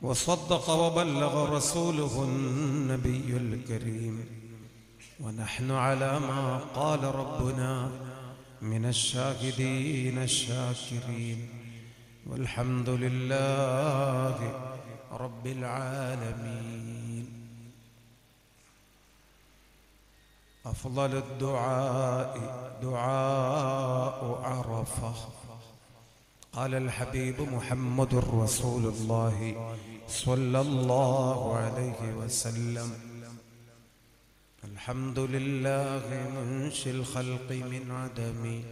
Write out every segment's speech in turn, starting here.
وصدق وبلغ رسوله النبي الكريم ونحن على ما قال ربنا من الشاهدين الشاكرين والحمد لله رب العالمين أفضل الدعاء دعاء عرفة قال الحبيب محمد رسول الله صلى الله عليه وسلم الحمد لله منشي الخلق من عدم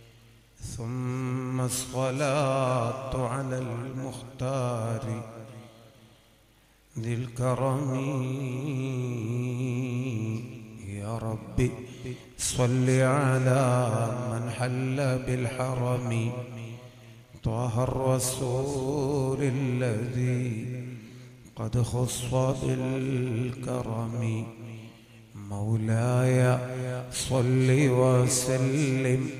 ثم الصلاة على المختار ذي الكرم يا ربي صل على من حل بالحرم طه الرسول الذي قد خص بالكرم مولاي صل وسلم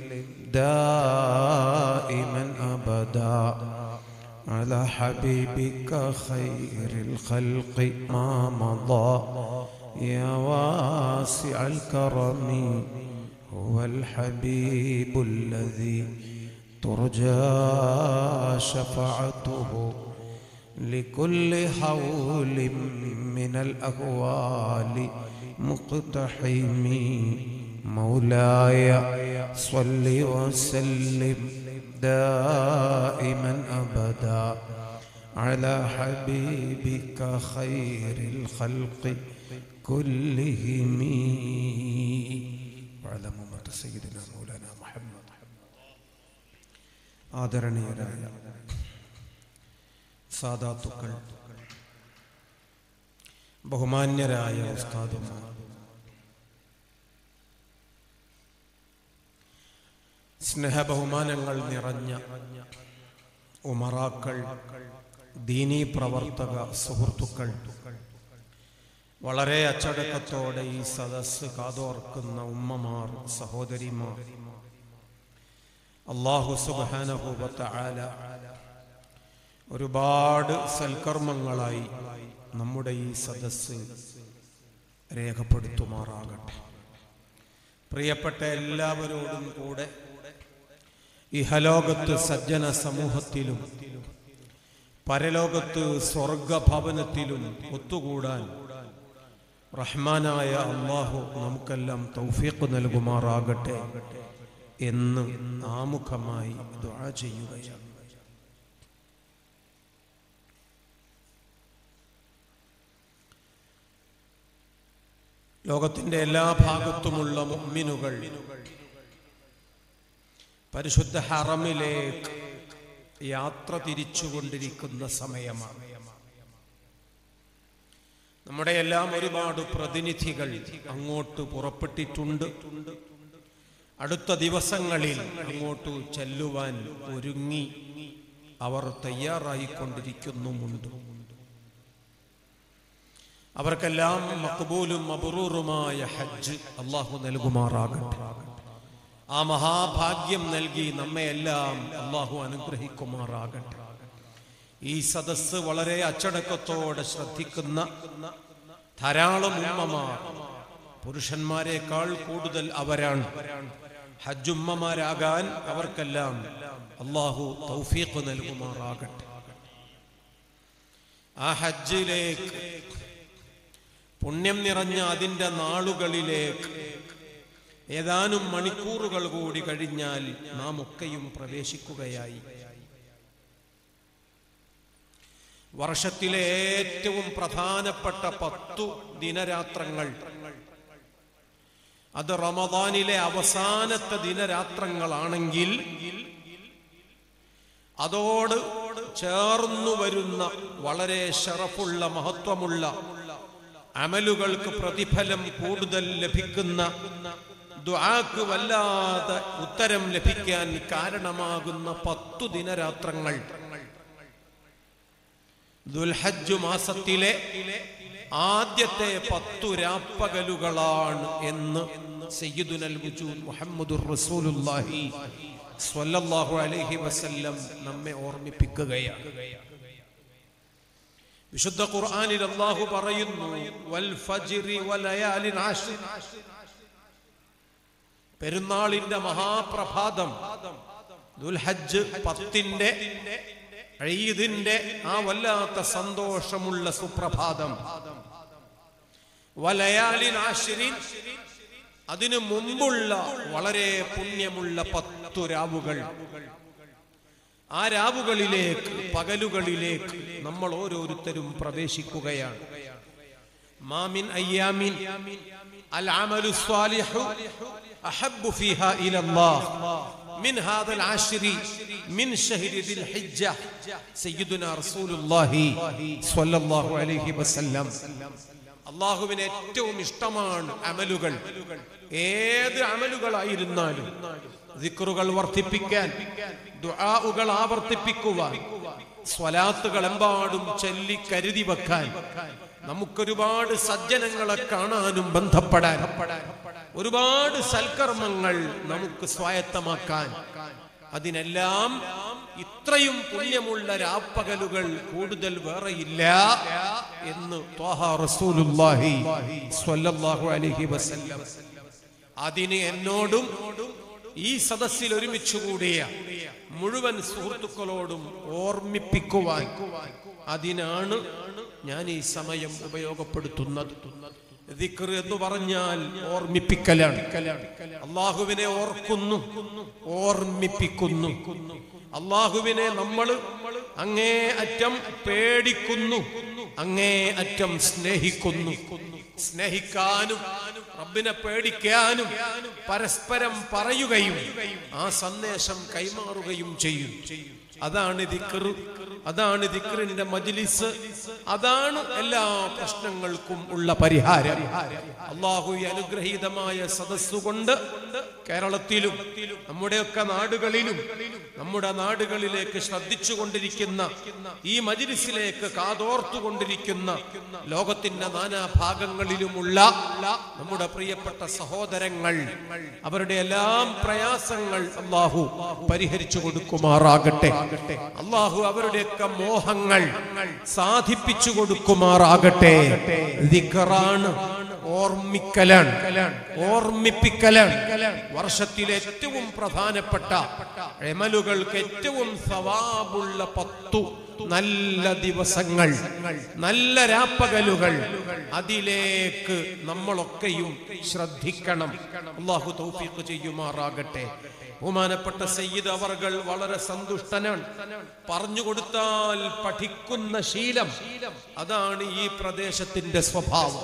دائما ابدا على حبيبك خير الخلق ما مضى يا واسع الكرم هو الحبيب الذي ترجى شفاعته لكل حول من الأهوال مقتحم مولاي صل وسلم دائما أبدا على حبيبك خير الخلق كلهم وعلى ممة سيدنا مولانا محمد ആദരണീയരായ സാദാത്തുക്കൾ ബഹുമാന്യരായ ഉസ്താദുമാർ സ്നേഹബഹുമാനങ്ങൾ നിറഞ്ഞ ഉമറാക്കൾ ദീനീ പ്രവർത്തക സുഹൃത്തുക്കൾ വളരെ അച്ചടക്കത്തോടെ ഈ സദസ് കാതോർക്കുന്ന ഉമ്മമാർ സഹോദരിമാർ അള്ളാഹു സുബാനഹൂബത്ത ആല ഒരുപാട് സൽക്കർമ്മങ്ങളായി നമ്മുടെ ഈ സദസ് രേഖപ്പെടുത്തുമാറാകട്ടെ പ്രിയപ്പെട്ട എല്ലാവരോടും കൂടെ ഇഹലോകത്ത് സജ്ജന സമൂഹത്തിലും പരലോകത്ത് സ്വർഗഭവനത്തിലും ഒത്തുകൂടാൻ റഹ്മാനായ അള്ളാഹു നമുക്കെല്ലാം തൗഫീഖ് നൽകുമാറാകട്ടെ എന്ന് ആമുഖമായി ദുആ ചെയ്യുകയാണ് ലോകത്തിന്റെ എല്ലാ ഭാഗത്തുമുള്ള മുഅ്മിനുകൾ പരിശുദ്ധ ഹറമിലേക്ക് യാത്ര തിരിച്ചുകൊണ്ടിരിക്കുന്ന സമയമാണ് നമ്മുടെ എല്ലാം ഒരുപാട് പ്രതിനിധികൾ അങ്ങോട്ട് പുറപ്പെട്ടിട്ടുണ്ട് അടുത്ത ദിവസങ്ങളിൽ അങ്ങോട്ട് ചെല്ലുവാൻ ഒരുങ്ങി അവർ തയ്യാറായിക്കൊണ്ടിരിക്കുന്നുമുണ്ട് അവർക്കെല്ലാം മക്ബൂലും മബറൂറുമായ ഹജ്ജ് അള്ളാഹു നൽകുമാറാകട്ടെ ആ മഹാഭാഗ്യം നൽകി നമ്മയെല്ലാം അള്ളാഹു അനുഗ്രഹിക്കുമാറാകട്ടെ ഈ സദസ്സ് വളരെ അച്ചടക്കത്തോടെ ശ്രദ്ധിക്കുന്ന ധാരാളം ഉമ്മമാർ പുരുഷന്മാരെക്കാൾ കൂടുതൽ അവരാണ് ഹജ്ജുമ്മമാരാകാൻ അവർക്കെല്ലാം അള്ളാഹു തൗഫീഖ് നൽകുമാറാകട്ടെ ആ ഹജ്ജിലേക്ക് പുണ്യം നിറഞ്ഞ അതിൻ്റെ നാളുകളിലേക്ക് ഏതാനും മണിക്കൂറുകൾ കൂടി കഴിഞ്ഞാൽ നാം ഒക്കെയും പ്രവേശിക്കുകയായി വർഷത്തിലെ ഏറ്റവും പ്രധാനപ്പെട്ട പത്തു ദിനരാത്രങ്ങൾ അത് റമദാനിലെ അവസാനത്തെ ദിനരാത്രങ്ങളാണെങ്കിൽ അതോട് ചേർന്നു വരുന്ന വളരെ ഷറഫുള്ള മഹത്വമുള്ള അമലുകൾക്ക് പ്രതിഫലം കൂടുതൽ ലഭിക്കുന്ന ദുആക്ക് വല്ലാതെ ഉത്തരം ലഭിക്കാൻ കാരണമാകുന്ന പത്തു ദിനരാത്രങ്ങൾ ദുൽഹജ്ജ് മാസത്തിലെ ആദ്യത്തെ പത്തു രാപ്പകലുകളാണ് എന്ന് സയ്യിദുനൽ വജൂദ് മുഹമ്മദുർ റസൂലുള്ളാഹി സ്വല്ലല്ലാഹു അലൈഹി വസല്ലം നമ്മെ ഓർമ്മിപ്പിക്കുകയാണ് വിശുദ്ധ ഖുർആനിൽ അല്ലാഹു പറയുന്നു വൽ ഫജ്രി വലയാലിൻ ആശ്ർ പെരുന്നാളിന്റെ മഹാപ്രഭാതം ദുൽഹജ്ജ് പത്തിന്റെ ഈദിന്റെ ആ വല്ലാത്ത സന്തോഷമുള്ള സുപ്രഭാതം വലയാലിൻ ആശ്രിൻ അതിനു മുമ്പുള്ള വളരെ പുണ്യമുള്ള പത്തു രാവുകൾ ആ രാവുകളിലേക്ക് പകലുകളിലേക്ക് നമ്മൾ ഓരോരുത്തരും പ്രവേശിക്കുകയാണ് മാമിൻ അയ്യാമിൻ അൽ അമലു സ്വാലിഹു അഹബ്ബു ഫീഹ ഇലല്ലാഹ് من هذا العشر من شهر ذي الحجة سيدنا رسول الله صلى الله عليه وسلم അള്ളാഹുവിന് ഏറ്റവും ഇഷ്ടമാണ് അമലുകൾ ഏത് അമലുകളായിരുന്നാലും ദിക്റുകൾ വർദ്ധിപ്പിക്കാൻ ദുആഉകൾ ആവർത്തിപ്പിക്കുവാൻ സ്വലാത്തുകൾ എമ്പാടും ചൊല്ലി കരുതി വെക്കാൻ നമുക്കൊരുപാട് സജ്ജനങ്ങളെ കാണാനും ബന്ധപ്പെടാൻ ഒരുപാട് സൽക്കർമ്മങ്ങൾ നമുക്ക് സ്വായത്തമാക്കാൻ അതിനെല്ലാം ഇത്രയും പുണ്യമുള്ള രാപ്പകലുകൾ കൂടുതൽ വേറെയില്ല എന്ന് ത്വാഹ റസൂലുള്ളാഹി സ്വല്ലല്ലാഹു അലൈഹി വസല്ലം അതിന് എന്നോടും ഈ സദസ്സിൽ ഒരുമിച്ച് കൂടിയ മുഴുവൻ സുഹൃത്തുക്കളോടും ഓർമ്മിപ്പിക്കുവാൻ അതിനാണ് ഞാൻ ഈ സമയം ഉപയോഗപ്പെടുത്തുന്നത് ദിക്ർ എന്ന് പറഞ്ഞാൽ ഓർമ്മിപ്പിക്കലാണ് അള്ളാഹുവിനെ ഓർക്കുന്നു ഓർമ്മിപ്പിക്കുന്നു അള്ളാഹുവിനെ നമ്മൾ അങ്ങേ അറ്റം പേടിക്കുന്നു അങ്ങേ അറ്റം സ്നേഹിക്കുന്നു സ്നേഹിക്കാനും റബ്ബിനെ പേടിക്കാനും പരസ്പരം പറയുകയും ആ സന്ദേശം കൈമാറുകയും ചെയ്യും അതാണ് ദിക്ർ അതാണ് ദിക്റിന്റെ മജ്ലിസ് അതാണ് എല്ലാ പ്രശ്നങ്ങൾക്കും ഉള്ള പരിഹാരം അള്ളാഹു ഈ അനുഗ്രഹീതമായ സദസ്സുകൊണ്ട് കേരളത്തിലും നമ്മുടെയൊക്കെ നാടുകളിലും നമ്മുടെ നാടുകളിലേക്ക് ശ്രദ്ധിച്ചു കൊണ്ടിരിക്കുന്ന ഈ മജിലിസിലേക്ക് കാതോർത്തുകൊണ്ടിരിക്കുന്ന ലോകത്തിന്റെ നാനാ ഭാഗങ്ങളിലുമുള്ള നമ്മുടെ പ്രിയപ്പെട്ട സഹോദരങ്ങൾ അവരുടെ എല്ലാം പ്രയാസങ്ങൾ അള്ളാഹു പരിഹരിച്ചു കൊടുക്കുമാറാകട്ടെ അള്ളാഹു അവരുടെയൊക്കെ മോഹങ്ങൾ സാധിപ്പിച്ചു കൊടുക്കുമാറാകട്ടെ ദിക്റാണ് ഓർമ്മിക്കലാണ് ഓർമ്മിപ്പിക്കലാണ് വർഷത്തിലെ ഏറ്റവും പ്രധാനപ്പെട്ട എമലുകൾക്ക് ഏറ്റവും സവാബുള്ള പത്തു നല്ല ദിവസങ്ങൾ നല്ല രാപ്പകലുകൾ അതിലേക്ക് നമ്മളൊക്കെയും ശ്രദ്ധിക്കണം അള്ളാഹു തൗഫീഖ് ചെയ്യുമാറാകട്ടെ ബഹുമാനപ്പെട്ട സയ്യിദ് അവർകൾ വളരെ സന്തുഷ്ടനാണ് പറഞ്ഞു കൊടുത്താൽ പഠിക്കുന്ന ശീലം അതാണ് ഈ പ്രദേശത്തിന്റെ സ്വഭാവം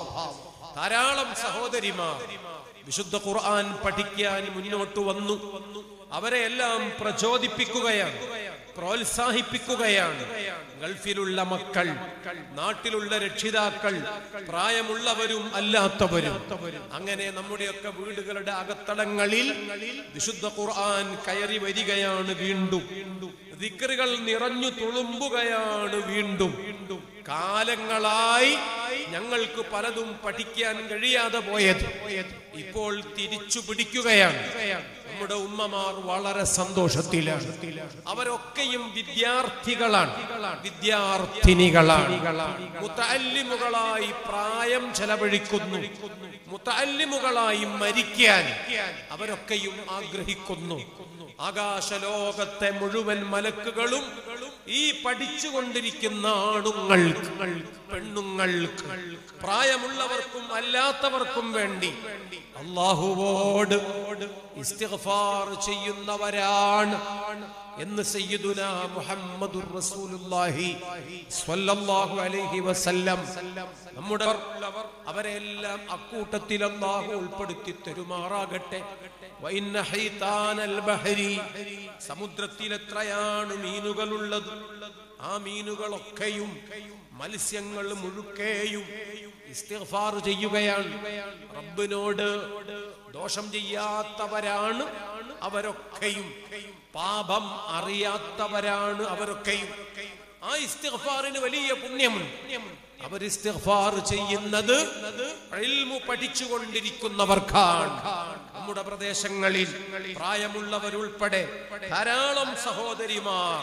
ധാരാളം സഹോദരിമാർ വിശുദ്ധ ഖുർആൻ പഠിക്കാൻ മുന്നോട്ട് വന്നു അവരെ എല്ലാം പ്രചോദിപ്പിക്കുകയാണ് പ്രോത്സാഹിപ്പിക്കുകയാണ് ഗൾഫിലുള്ള മക്കൾ നാട്ടിലുള്ള രക്ഷിതാക്കൾ പ്രായമുള്ളവരും അല്ലാത്തവരും അങ്ങനെ നമ്മുടെയൊക്കെ വീടുകളുടെ അകത്തളങ്ങളിൽ വിശുദ്ധ ഖുർആൻ കയറി വരികയാണ് വീണ്ടും ദിക്റുകൾ നിറഞ്ഞു തുളുമ്പുകയാണ് വീണ്ടും കാലങ്ങളായി ഞങ്ങൾക്ക് പലതും പഠിക്കാൻ കഴിയാതെ പോയത് ഇപ്പോൾ തിരിച്ചു പിടിക്കുകയാണ് നമ്മുടെ ഉമ്മമാർ വളരെ സന്തോഷത്തിലാണ് അവരൊക്കെയും വിദ്യാർത്ഥികളാണ് വിദ്യാർത്ഥിനികളാണ് മുത്തല്ലിമുകളായി പ്രായം ചെലവഴിക്കുന്നു മുത്തല്ലിമുകളായി മരിക്കാൻ അവരൊക്കെയും ആഗ്രഹിക്കുന്നു ആകാശലോകത്തെ മുഴുവൻ മലക്കുകളും ഈ പഠിച്ചുകൊണ്ടിരിക്കുന്ന ആണുങ്ങൾക്ക് പെണ്ണുങ്ങൾക്ക് പ്രായമുള്ളവർക്കും അല്ലാത്തവർക്കും വേണ്ടി അള്ളാഹുവോട് ഇസ്തിഗ്ഫാർ ചെയ്യുന്നവരാണ് എന്ന് സയ്യിദുന മുഹമ്മദുർ റസൂലുള്ളാഹി സ്വല്ലല്ലാഹു അലൈഹി വസല്ലം നമ്മുടെ അവരെല്ലാം അക്കൂട്ടത്തിൽ അല്ലാഹു ഉൾപ്പെടുത്തി തരുമാറാകട്ടെ വഇന്ന ഹൈതാനൽ ബഹരി സമുദ്രത്തിൽ എത്രയാണ് മീനുകളുള്ളത് ആ മീനുകളൊക്കെയും മത്സ്യങ്ങൾ മുഴുക്കേയും ഇസ്തിഗ്ഫാർ ചെയ്യുകയാണ് റബ്ബിനോട് ദോഷം ചെയ്യാത്തവരാണ് അവരൊക്കെയും പാപം അറിയാത്തവരാണ് അവരൊക്കെയും ആ ഇസ്തിഗ്ഫാറിന് വലിയ പുണ്യമുണ്ട് അവർ ഇസ്തിഗ്ഫാർ ചെയ്യുന്നത് ഇൽമു പഠിച്ചുകൊണ്ടിരിക്കുന്നവർക്കാണ് നമ്മുടെ പ്രദേശങ്ങളിൽ പ്രായമുള്ളവരുൾപ്പെടെ ധാരാളം സഹോദരിമാർ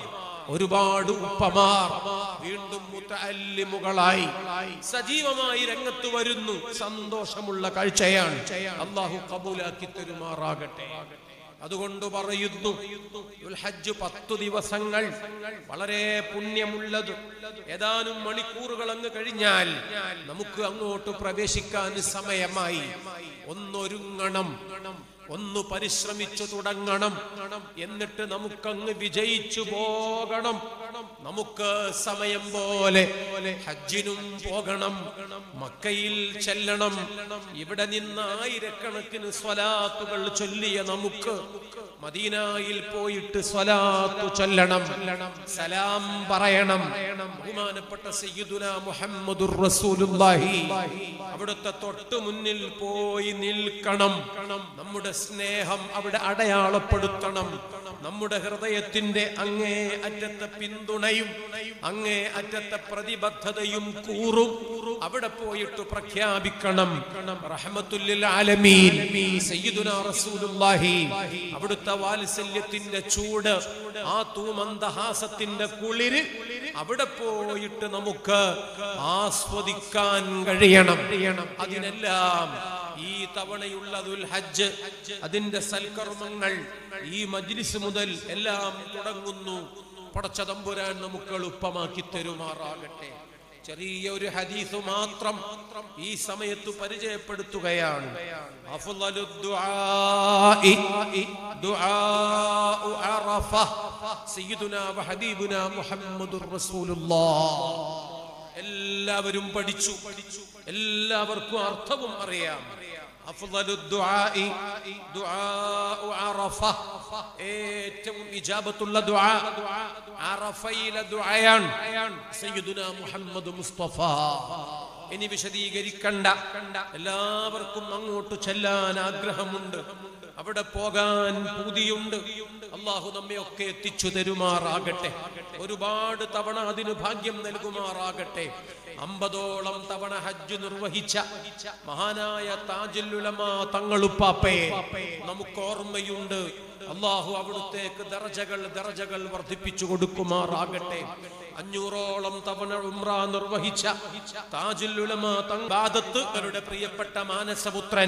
ഒരുപാട് ഉപ്പമാർ വീണ്ടും മുത്തല്ലിമുകളായി സജീവമായി രംഗത്ത് വരുന്നു സന്തോഷമുള്ള കാഴ്ചയാണ് അള്ളാഹു കബൂലാക്കി തരുമാറാകട്ടെ അതുകൊണ്ട് പറയുന്നു ഹജ്ജ് പത്തു ദിവസങ്ങൾ വളരെ പുണ്യമുള്ളത് ഏതാനും മണിക്കൂറുകൾ അങ്ങ് കഴിഞ്ഞാൽ നമുക്ക് അങ്ങോട്ട് പ്രവേശിക്കാൻ സമയമായി ഒന്നൊരുങ്ങണം ഒന്ന് പരിശ്രമിച്ചു തുടങ്ങണം എന്നിട്ട് നമുക്കങ്ങ് വിജയിച്ചു പോകണം നമുക്ക് സമയം പോലെ ഹജ്ജിനും പോകണം മക്കയിൽ ചെല്ലണം ഇവിടെ നിന്ന് ആയിരക്കണക്കിന് സ്വലാത്തുകൾ ചൊല്ലിയ നമുക്ക് മദീനായിൽ പോയിട്ട് സ്വലാത്തു ചൊല്ലണം സലാം പറയണം ബഹുമാനപ്പെട്ട സയ്യിദുന മുഹമ്മദുർ റസൂലുള്ളാഹി അവിടുത്തെ തൊട്ടു മുന്നിൽ പോയി നിൽക്കണം നമ്മുടെ സ്നേഹം അവിടെ അടയാളപ്പെടുത്തണം നമ്മുടെ ഹൃദയത്തിന്റെ അങ്ങേ അറ്റത്തെ പിന്തുണയും അങ്ങേ അറ്റത്തെ പ്രതിബദ്ധതയും കൂറും അവിടെ പോയിട്ട് പ്രഖ്യാപിക്കണം റഹ്മത്തുല്ലിൽ ആലമീൻ സയ്യിദുനാ റസൂലുള്ളാഹി അവിടുത്തെ വാത്സല്യത്തിന്റെ ചൂട് ആ തൂമന്ദഹാസത്തിന്റെ കുളിര് അവിടെ പോയിട്ട് നമുക്ക് ആസ്വദിക്കാൻ കഴിയണം അതിനെല്ലാം ഈ തവണയുള്ള ദുൽ ഹജ്ജ് അതിന്റെ സൽക്കർമ്മങ്ങൾ ഈ മജ്ലിസ് മുതൽ എല്ലാം തുടങ്ങുന്നു പടച്ച തമ്പുരാൻ നമുക്ക് എളുപ്പമാക്കി തരുമാറാകട്ടെ ചെറിയ ഒരു ഹദീസ് മാത്രം ഈ സമയത്ത് പരിചയപ്പെടുത്തുകയാണ് അഫ്ളലു ദുആഇ ദുആഉ അറഫ സയ്യിദുനാ വഹബീബുനാ മുഹമ്മദുർ റസൂലുള്ളാഹ് എല്ലാവരും പഠിച്ചു എല്ലാവർക്കും അർത്ഥവും അറിയാം അഫ്ളലു ദുആഇ ദുആഉ അറഫ ഏറ്റവും ഇജാബത്തുള്ള ദുആ അറഫയിലെ ദുആയാണ് സയ്യിദുനാ മുഹമ്മദ് മുസ്തഫ ഇനി വിശദീകരിക്കണ്ട എല്ലാവർക്കും അങ്ങോട്ട് ചെല്ലാൻ ആഗ്രഹമുണ്ട് അവിടെ പോകാൻ പൂതിയുണ്ട് അള്ളാഹു നമ്മെ ഒക്കെ എത്തിച്ചു തരുമാറാകട്ടെ ഒരുപാട് തവണ അതിന് ഭാഗ്യം നൽകുമാറാകട്ടെ അമ്പതോളം തവണ ഹജ്ജ് നിർവഹിച്ച മഹാനായ താജുലുലമ തങ്ങളുപ്പാപ്പയെ നമുക്ക് ഓർമ്മയുണ്ട് അള്ളാഹു അവിടുത്തേക്ക് ദറജകൾ ദറജകൾ വർദ്ധിപ്പിച്ചു കൊടുക്കുമാറാകട്ടെ അഞ്ഞൂറോളം തവണ ഉംറ നിർവഹിച്ച താജുലുലമ തങ്കാദത്ത് അവരുടെ പ്രിയപ്പെട്ട മാനസപുത്രൻ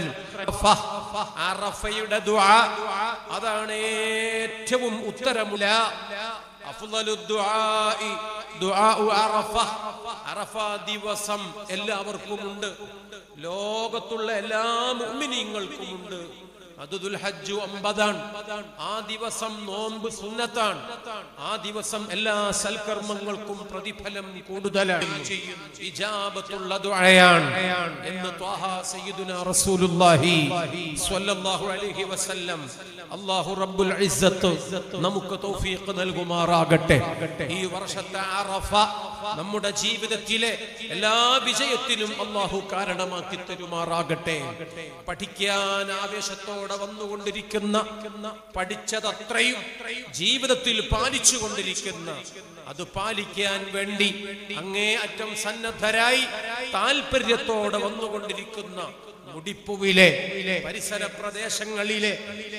അറഫയുടെ ദുആ അതാണ് ഏറ്റവും ഉത്തരമുല അഫ്ളലു ദുആഇ ദുആഉ അറഫ അറഫ ദിവസം എല്ലാവർക്കും ഉണ്ട് ലോകത്തുള്ള എല്ലാ മുഅ്മിനീങ്ങൾക്കും ഉണ്ട് അത് ദുൽഹജ്ജ് ഒമ്പതാണ് ആ ദിവസം നോമ്പ് സുന്നത്താണ് ആ ദിവസം എല്ലാ സൽക്കർമ്മങ്ങൾക്കും പ്രതിഫലം കൂടുതലാണ് ഇജാബത്തുള്ള ദുആയാണ് എന്ന് ത്വാഹ സയ്യിദുനാ റസൂലുള്ളാഹി സ്വല്ലല്ലാഹു അലൈഹി വസല്ലം അല്ലാഹു റബ്ബുൽ ഇസ്സത്ത് നമുക്ക് തൗഫീഖ് നൽകുമാറാകട്ടെ ഈ വർഷത്തെ അറഫ നമ്മുടെ ജീവിതത്തിലെ എല്ലാ വിജയത്തിനും അള്ളാഹു കാരണമാക്കി തരുമാറാകട്ടെ പഠിക്കാൻ ആവേശത്തോടെ വന്നുകൊണ്ടിരിക്കുന്ന പഠിച്ചതത്രയും ജീവിതത്തിൽ പാലിച്ചു കൊണ്ടിരിക്കുന്ന അത് പാലിക്കാൻ വേണ്ടി അങ്ങേ അറ്റം സന്നദ്ധരായി താല്പര്യത്തോടെ വന്നുകൊണ്ടിരിക്കുന്ന മുടിപ്പുവിലെ പരിസര പ്രദേശങ്ങളിലെ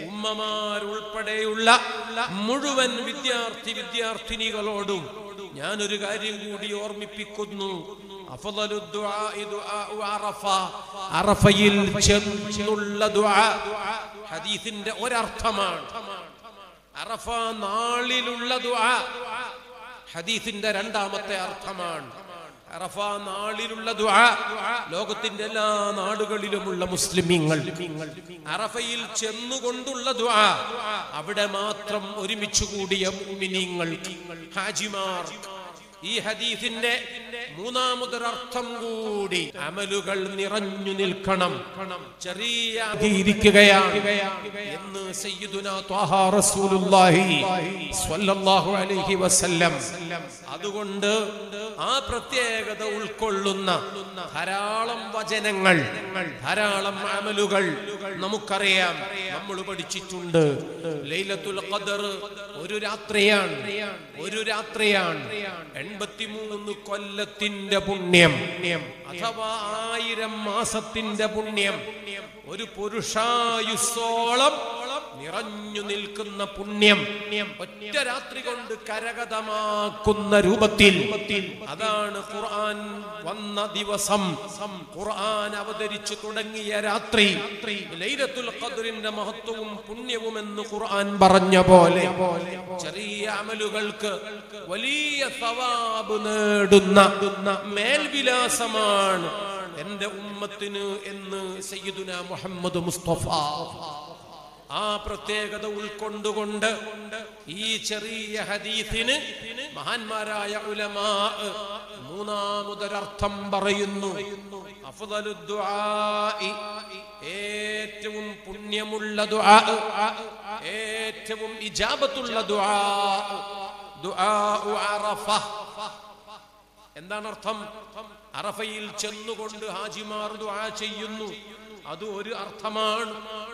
ഉമ്മമാരുൾപ്പെടെയുള്ള മുഴുവൻ വിദ്യാർത്ഥി വിദ്യാർത്ഥിനികളോടും ഞാനൊരു കാര്യം കൂടി ഓർമ്മിപ്പിക്കുന്നു അഫ്ളലു ദുആഇ ദുആഉ അറഫ അറഫയിൽ ചെന്നുള്ള ദുആ ഹദീസിന്റെ ഒരർത്ഥമാണ് അറഫ നാളിലുള്ള ദുആ ഹദീസിന്റെ രണ്ടാമത്തെ അർത്ഥമാണ് അറഫ നാളിലുള്ള ദുആ ലോകത്തിന്റെ എല്ലാ നാടുകളിലുമുള്ള മുസ്ലിമീങ്ങൾ അറഫയിൽ ചെന്നുകൊണ്ടുള്ള ദുആ അവിടെ മാത്രം ഒരുമിച്ച് കൂടിയ മുഅ്മിനീങ്ങൾ ഹാജിമാർ ഈ ഹദീസിന്റെ മൂന്നാമതൊരർത്ഥം കൂടി അമലുകൾ നിറഞ്ഞു നിൽക്കണം ചെറിയ ഇരിക്കുകയാണ് എന്ന് സയ്യിദുന ത്വാഹ റസൂലുള്ളാഹി സ്വല്ലല്ലാഹു അലൈഹി വസല്ലം അതുകൊണ്ട് ആ പ്രത്യേകത ഉൾക്കൊള്ളുന്ന ധാരാളം വചനങ്ങൾ ധാരാളം അമലുകൾ നമുക്കറിയാം നമ്മൾ പഠിച്ചിട്ടുണ്ട് ലൈലത്തുൽ ഖദർ ഒരു രാത്രിയാണ് ഒരു രാത്രിയാണ് എൺപത്തിമൂന്ന് കൊല്ലത്തിന്റെ പുണ്യം അഥവാ ആയിരം മാസത്തിന്റെ പുണ്യം ഒരു പുരുഷായുസോളം നിറഞ്ഞു നിൽക്കുന്ന പുണ്യം ഒറ്റ രാത്രി കൊണ്ട് കരകതമാക്കുന്ന രൂപത്തിൽ അതാണ് ഖുർആൻ വന്ന ദിവസം ഖുർആൻ അവതരിച്ചു തുടങ്ങിയ രാത്രി ലൈലത്തുൽ ഖദ്റിന്റെ മഹത്വവും പുണ്യവും എന്ന് ഖുർആൻ പറഞ്ഞ പോലെ ചെറിയ അമലുകൾക്ക് വലിയ സവാബ് നേടുന്ന മേൽവിലാസമാണ് എന്റെ ഉമ്മത്തിന് എന്ന് സയ്യിദുന മുഹമ്മദ് മുസ്തഫ ആ പ്രത്യേകത ഉൾക്കൊണ്ടുകൊണ്ട് ഈ ചെറിയ ഹദീസിന് മഹാന്മാരായ ഉലമാ മൂന്നാമതൊരർത്ഥം പറയുന്നു അഫ്ദലു ദുആഇ ഏറ്റവും പുണ്യമുള്ള ദുആ ഏറ്റവും ഇജാബത്തുള്ള ദുആ ദുആഉ അറഫ എന്താണ് അർത്ഥം അറഫയിൽ ചെന്നുകൊണ്ട് ഹാജിമാർ ദുആ ചെയ്യുന്നു അത് ഒരു അർത്ഥമാണ്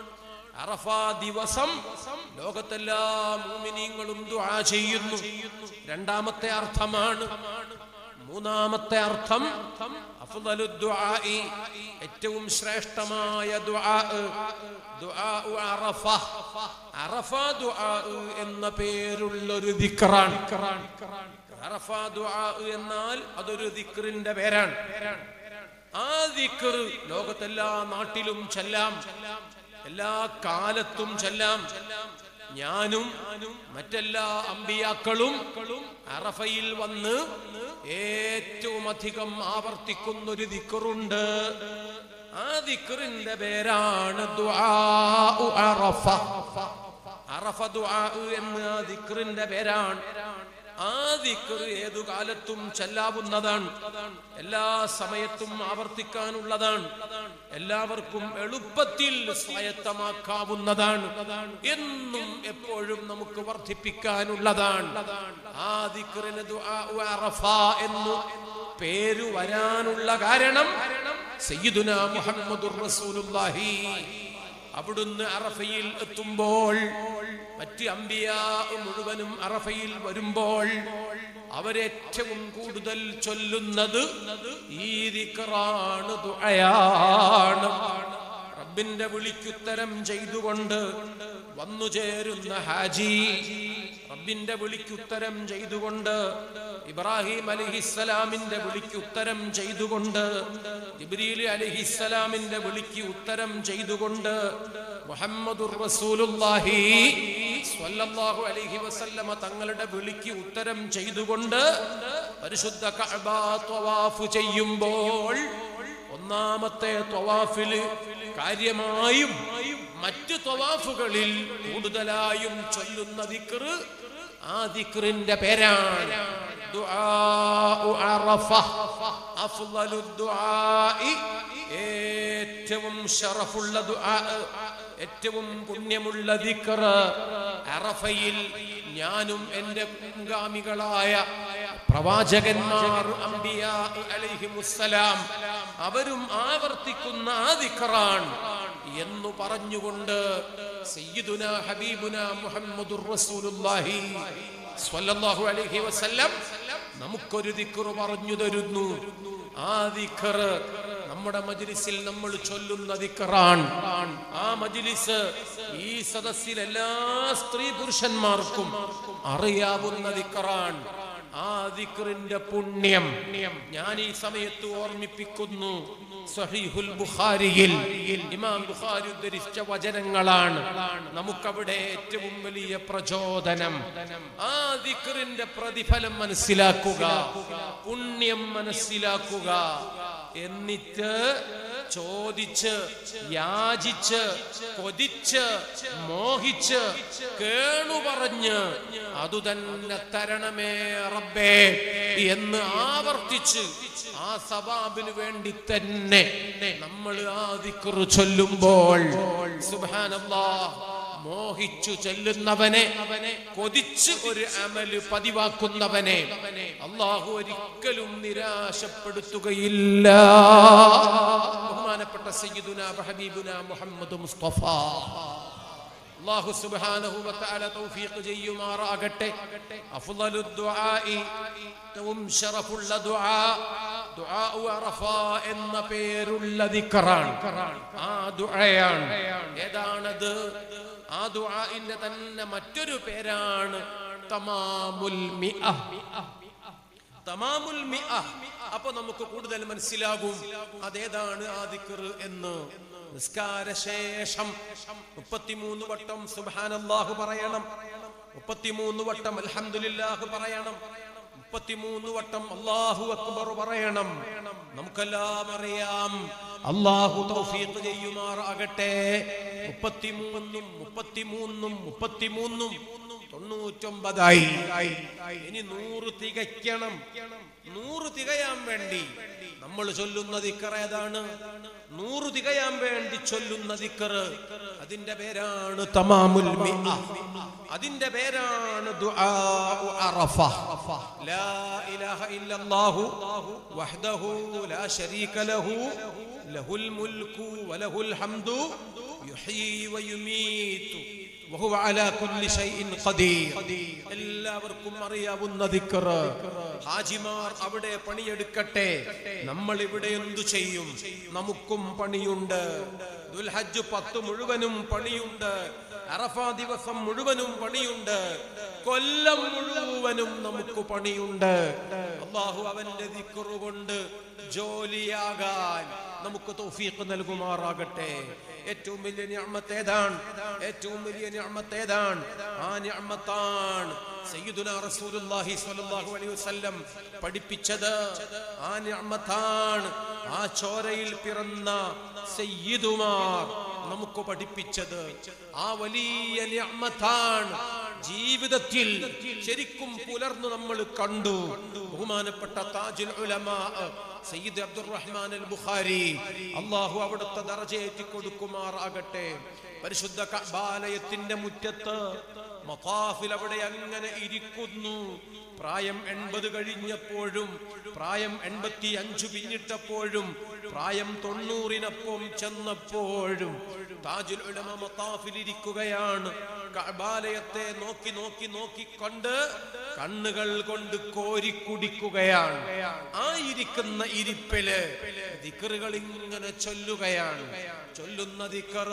അറഫ ദിവസം ലോകത്തെല്ലാ മൂമിനീങ്ങളും ദുആ ചെയ്യുന്നു രണ്ടാമത്തെ അർത്ഥമാണ് മൂന്നാമത്തെ അർത്ഥം അഫ്ദലു ദുആഇ ഏറ്റവും ശ്രേഷ്ഠമായ ദുആ ദുആഉ അറഫ അറഫ ദുആ എന്ന പേരുള്ള ഒരു ദിക്റാണ് അറഫ ദുആ എന്നാൽ അതൊരു ദിക്റിന്റെ പേരാണ് ആ ദിക്ർ ലോകത്തെല്ലാ നാട്ടിലും ചെല്ലാം എല്ലാ കാലത്തും ചെല്ലാം ഞാനും മറ്റെല്ലാ അമ്പിയാക്കളും അറഫയിൽ വന്ന് ഏറ്റവും അധികം ആവർത്തിക്കുന്ന ഒരു ദിക്കറുണ്ട് ആ ദിക്കറിന്റെ പേരാണ് ദുആഉ അറഫ അറഫ ദുആ എന്ന് ആ ദിക്റിന്റെ പേരാണ് ആ ദിക്ർ ഏതു കാലത്തും ചെല്ലാവുന്നതാണ് എല്ലാ സമയത്തും ആവർത്തിക്കാനുള്ളതാണ് എല്ലാവർക്കും എളുപ്പത്തിൽ സ്വായത്തമാക്കാവുന്നതാണ് എന്നും എപ്പോഴും നമുക്ക് വർദ്ധിപ്പിക്കാനുള്ളതാണ് ആ ദിക്റിന് ദുആഉ അറഫ എന്ന് പേര് വരാനുള്ള കാരണം സയ്യിദുന മുഹമ്മദുർ റസൂലുള്ളാഹി അവിടുന്ന് അറഫയിൽ എത്തുമ്പോൾ മറ്റ് അമ്പിയ മുഴുവനും അറഫയിൽ വരുമ്പോൾ അവരേറ്റവും കൂടുതൽ ചൊല്ലുന്നത് ഈ ദിക്റാണ് ദുആയാണ് റബ്ബിന്റെ വിളിക്കുത്തരം ചെയ്തുകൊണ്ട് വന്നു ചേരുന്ന ഹാജി റബ്ബിന്റെ വിളിക്കുത്തരം ചെയ്തുകൊണ്ട് ഇബ്രാഹിം അലിഹിസ്സലാമിന്റെ വിളിക്ക് ഉത്തരം ചെയ്തുകൊണ്ട് ജിബ്രീൽ അലിഹിസ്സലാമിന്റെ വിളിക്ക് ഉത്തരം ചെയ്തുകൊണ്ട് മുഹമ്മദുർ റസൂലുള്ളാഹി സ്വല്ലല്ലാഹു അലൈഹി വസല്ലമ തങ്ങളുടെ വിളിക്ക് ഉത്തരം ചെയ്തുകൊണ്ട് പരിശുദ്ധ കഅബ ത്വവാഫ് ചെയ്യുമ്പോൾ ഒന്നാമത്തെ ത്വവാഫില് കാര്യമായും മറ്റ് ത്വവാഫുകളിൽ കൂടുതലായും ചൊല്ലുന്ന ദിക്ർ ആ ദിക്റിന്റെ പേരാണ് ദുആഉ അറഫ അഫ്ളലു ദുആഇ ഏറ്റവും ഷറഫുള്ള ദുആ ഏറ്റവും പുണ്യമുള്ള ദിക്ർ അറഫയിൽ ഞാനും എൻ്റെ മുൻഗാമികളായ പ്രവാചകന്മാർ അംബിയ അലൈഹിമുസ്സലാം അവരും ആവർത്തിക്കുന്ന ആ ദിക്റാണ് എന്നു പറഞ്ഞുകൊണ്ട് സയ്യിദുന ഹബീബുന മുഹമ്മദുർ റസൂലുള്ളാഹി സ്വല്ലല്ലാഹു അലൈഹി വസല്ലം നമുക്കൊരു ദിക്ർ പറഞ്ഞു തരുന്നു ആ ദിക്ർ നമ്മുടെ മജ്ലിസിൽ നമ്മൾ ചൊല്ലുന്ന ദിക്റാണ് ആ മജ്ലിസ് ഈ സദസ്സിൽ എല്ലാ സ്ത്രീ പുരുഷന്മാർക്കും അറിയാവുന്ന ദിക്റാണ് ആ ദിക്റിന്റെ പുണ്യം ഞാൻ ഈ സമയത്ത് ഓർമ്മിപ്പിക്കുന്നു സഹീഹുൽ ബുഖാരിയിൽ ഇമാം ബുഖാരി ഉദ്ധരിച്ച വചനങ്ങളാണ് നമുക്കവിടെ ഏറ്റവും വലിയ പ്രചോദനം ആ ദിക്റിന്റെ പ്രതിഫലം മനസ്സിലാക്കുക പുണ്യം മനസ്സിലാക്കുക എന്നിട്ട് ചോദിച്ച് യാചിച്ച് കൊതിച്ച് മോഹിച്ച് കേണു പറഞ്ഞ് അതു തന്നെ തരണമേ റബ്ബേ എന്ന് ആവർത്തിച്ച് ആ സവാബിന് വേണ്ടി തന്നെ നമ്മൾ ആ ദിക്റ് ചൊല്ലുമ്പോൾ സുബ്ഹാനല്ലാഹ് മോഹിച്ചു ചെല്ലുന്നവനെ കൊതിച്ച് ഒരു അമല് പതിവാക്കുന്നവനെ അള്ളാഹു ഒരിക്കലും നിരാശപ്പെടുത്തുകയില്ല ബഹുമാനപ്പെട്ട സയ്യിദുന ഹബീബുന മുഹമ്മദ് മുസ്തഫ അല്ലാഹു സുബ്ഹാനഹു വ തആല തൗഫീഖ് ചെയ്യുമാറാകട്ടെ അഫ്ളലു ദുആഇ ഏറ്റവും ശറഫുള്ള ദുആ ദുആഉ അറഫ എന്ന പേരുള്ള ദിക്റാണ് ആ ദുആയാണ് ഏതാണത് ആ ദുആഇന്റെ തന്നെ മറ്റൊരു പേരാണ് തമാമുൽ മിഅ തമാമുൽ മിഅ അപ്പൊ നമുക്ക് കൂടുതൽ മനസ്സിലാകും അതേതാണ് ആ ദിക്ർ എന്ന് നിസ്കാര ശേഷം മുപ്പത്തിമൂന്ന് വട്ടം സുബ്ഹാനല്ലാഹു പറയണം മുപ്പത്തിമൂന്ന് വട്ടം അൽഹംദുലില്ലാഹ് പറയണം മുപ്പത്തിമൂന്ന് വട്ടം അല്ലാഹു അക്ബർ പറയണം നമുക്കെല്ലാം അറിയാം അള്ളാഹു തൗഫീഖ് ചെയ്യുമാറാകട്ടെ മുപ്പത്തിമൂന്നും മുപ്പത്തിമൂന്നും മുപ്പത്തിമൂന്നും തൊണ്ണൂറ്റൊമ്പതായി ഇനി നൂറ് തികയ്ക്കണം നൂറ് തികയാൻ വേണ്ടി നമ്മൾ ചൊല്ലുന്ന ദിക്കർ ഏതാണ് നൂറ് തികയാൻ വേണ്ടി ചൊല്ലുന്ന ദിക്കർ അതിന്റെ പേരാണ് തമാമുൽ മിഅ അതിന്റെ പേരാണ് ദുആഉ അറഫ ലാ ഇലാഹ ഇല്ലല്ലാഹു വഹ്ദഹു ലാ ശരീക ലഹു ലഹുൽ മുൽക്കു വലഹുൽ ഹംദു യുഹ്യി വയുമീതു വഹുവ അലാ കുല്ലി ഷൈഇൻ ഖദീർ എല്ലാവർക്കും അറിയാവുന്ന ദിക്ർ ഹാജിമാർ അവിടെ പണിയെടുക്കട്ടെ നമ്മൾ ഇവിടെ എന്തു ചെയ്യും നമുക്കും പണിയുണ്ട് ദുൽഹജ്ജ് പത്ത് മുഴുവനും പണിയുണ്ട് അറഫ ദിവസം മുഴുവനും പണിയുണ്ട് കൊല്ലം മുഴുവനും നമുക്ക് പണിയുണ്ട് അള്ളാഹു അവന്റെ ദിക്റ് കൊണ്ട് ജോലിയാകാൻ നമുക്ക് തൗഫീഖ് നൽകുമാറാകട്ടെ ഏറ്റവും വലിയ നിഅമത്ത് ഏതാണ് ഏറ്റവും വലിയ നിഅമത്ത് ഏതാണ് ആ നിഅമത്താണ് സയ്യിദുന റസൂലുള്ളാഹി സ്വല്ലല്ലാഹു അലൈഹി വസല്ലം പഠിപ്പിച്ചത് ആ നിഅമത്താണ് ആ ചോരയിൽ പിറന്ന സയ്യിദുമാർ നമുക്ക് പഠിപ്പിച്ചത് ആ വലിയ നിഅമത്താണ് ജീവിതത്തിൽ ശരിക്കും പുലർന്നു നമ്മൾ കണ്ടു ബഹുമാനപ്പെട്ട താജുൽ ഉലമാ സയ്യിദ് അബ്ദുറഹ്മാൻ അൽ ബുഖാരി അള്ളാഹു അവിടുത്തെ ദറജയേറ്റി കൊടുക്കുമാറാകട്ടെ പരിശുദ്ധ കഅബാലയത്തിന്റെ മുറ്റത്ത് മഖാഫിൽ അവിടെ അങ്ങനെ ഇരിക്കുന്നു പ്രായം എൺപത് കഴിഞ്ഞപ്പോഴും പ്രായം എൺപത്തി അഞ്ചു പിന്നിട്ടപ്പോഴും പ്രായം തൊണ്ണൂറിനൊപ്പം ചെന്നപ്പോഴും താജുൽ ഉലമ മത്താഫിൽ ഇരിക്കുകയാണ് കഅബാലയത്തെ നോക്കി നോക്കി നോക്കി കണ്ട് കണ്ണുകൾ കൊണ്ട് കോരി കുടിക്കുകയാണ് ആ ഇരിക്കുന്ന ഇരിപ്പില് ദിക്കറുകൾ ഇങ്ങനെ ചൊല്ലുകയാണ് ചൊല്ലുന്ന ദിക്കർ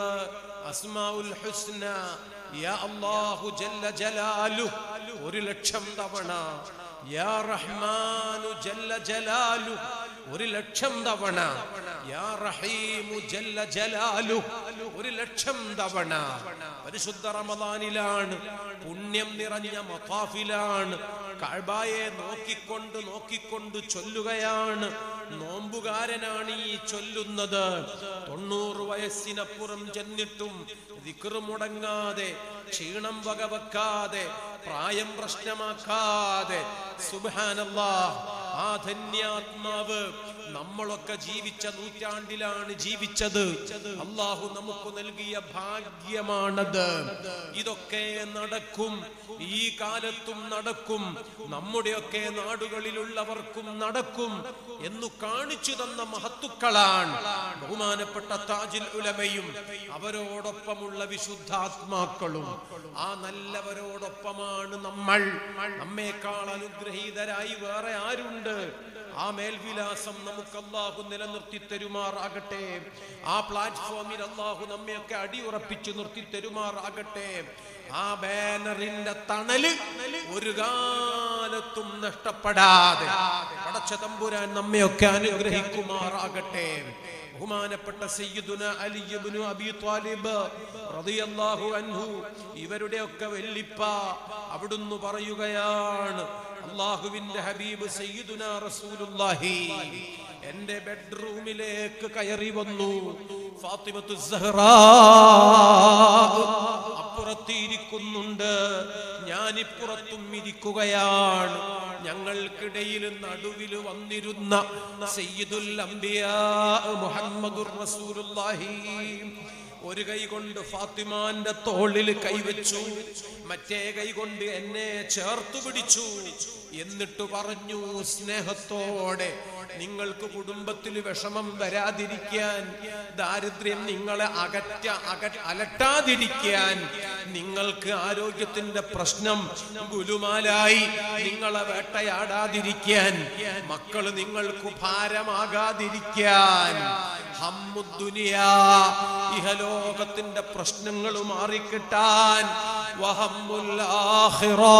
അസ്മാഉൽ ഹുസ്ന യാ അല്ലാഹു ജല്ല ജലാലു ഒരു ലക്ഷം തവണ യാ റഹ്മാനു ജല്ല ജലാലു ഒരു ലക്ഷം തവണ യാ റഹീമു ജല്ല ജലാലു ഒരു ലക്ഷം തവണ പരിശുദ്ധ റമദാനിലാണ് പുണ്യം നിറഞ്ഞ മത്താഫിലാണ് കഅബയെ നോക്കിക്കൊണ്ട് നോക്കിക്കൊണ്ട് ചൊല്ലുകയാണ് നോമ്പുകാരനാണ് ഈ ചൊല്ലുന്നത് തൊണ്ണൂറ് വയസ്സിനപ്പുറം ചെന്നിട്ടും ദിക്റ് മുടങ്ങാതെ ക്ഷീണം വകവെക്കാതെ പ്രായം പ്രശ്നമാക്കാതെ സുബ്ഹാനല്ലാ ആ ധന്യാത്മാവ് നമ്മളൊക്കെ ജീവിച്ച നൂറ്റാണ്ടിലാണ് ജീവിച്ചത് അള്ളാഹു നമുക്ക് നൽകിയ ഭാഗ്യമാണത് ഇതൊക്കെ നടക്കും ഈ കാലത്തും നടക്കും നമ്മുടെയൊക്കെ നാടുകളിലുള്ളവർക്കും നടക്കും എന്നു കാണിച്ചു തന്ന മഹത്തുക്കളാണ് ബഹുമാനപ്പെട്ട താജിൽ ഉലമയും അവരോടൊപ്പമുള്ള വിശുദ്ധാത്മാക്കളും ആ നല്ലവരോടൊപ്പമാണ് നമ്മൾ നമ്മേക്കാൾ അനുഗ്രഹീതരായി വേറെ ആരുണ്ട് ആ മേൽവിലാസം നമുക്ക് അള്ളാഹു നിലനിർത്തി തരുമാറാകട്ടെ ആ പ്ലാറ്റ്ഫോമിൽ അള്ളാഹു നമ്മയൊക്കെ അടിയുറപ്പിച്ചു നിർത്തി തരുമാറാകട്ടെ ആ ബാനറിന്റെ തണല് ഒരു കാലത്തും നഷ്ടപ്പെടാതെ പടച്ച തമ്പുരാൻ നമ്മയൊക്കെ അനുഗ്രഹിക്കുമാറാകട്ടെ ബഹുമാനപ്പെട്ട സയ്യിദുന അലി ഇബ്നു അബി ത്വാലിബ് റളിയല്ലാഹു അൻഹു ഇവരുടെ ഒക്കെ വെല്ലിപ്പ അവിടുന്ന് പറയുകയാണ് അള്ളാഹുവിന്റെ ഹബീബ് സയ്യിദുന റസൂലുള്ളാഹി എന്റെ ബെഡ്റൂമിലേക്ക് കയറി വന്നു ഫാത്തിമത്തു സഹ്റാ അപ്പുറത്ത് ഇരിക്കുന്നുണ്ട് ഞാനിപ്പുറത്തും ഇരിക്കുകയാണ് ഞങ്ങൾക്കിടയിൽ നടുവിൽ വന്നിരുന്ന സയ്യിദുൽ അംബിയാ മുഹമ്മദുർ റസൂലുള്ളാഹി ഒരു കൈ കൊണ്ട് ഫാത്തിമാന്റെ തോളിൽ കൈവച്ചു മറ്റേ കൈ കൊണ്ട് എന്നെ ചേർത്തു പിടിച്ചു എന്നിട്ട് പറഞ്ഞു സ്നേഹത്തോടെ നിങ്ങൾക്ക് കുടുംബത്തിൽ വിഷമം വരാതിരിക്കാൻ ദാരിദ്ര്യം നിങ്ങളെ അകറ്റ അക അലട്ടാതിരിക്കാൻ നിങ്ങൾക്ക് ആരോഗ്യത്തിന്റെ പ്രശ്നം ഗുലുമാലായി നിങ്ങളെ വേട്ടയാടാതിരിക്കാൻ മക്കൾ നിങ്ങൾക്ക് ഭാരമാകാതിരിക്കാൻ ഹമ്മുദ്ദുനിയാ ഇഹലോകത്തിന്റെ പ്രശ്നങ്ങൾ മാറിക്കിട്ടാൻ വഹമ്മുൽ ആഖിറാ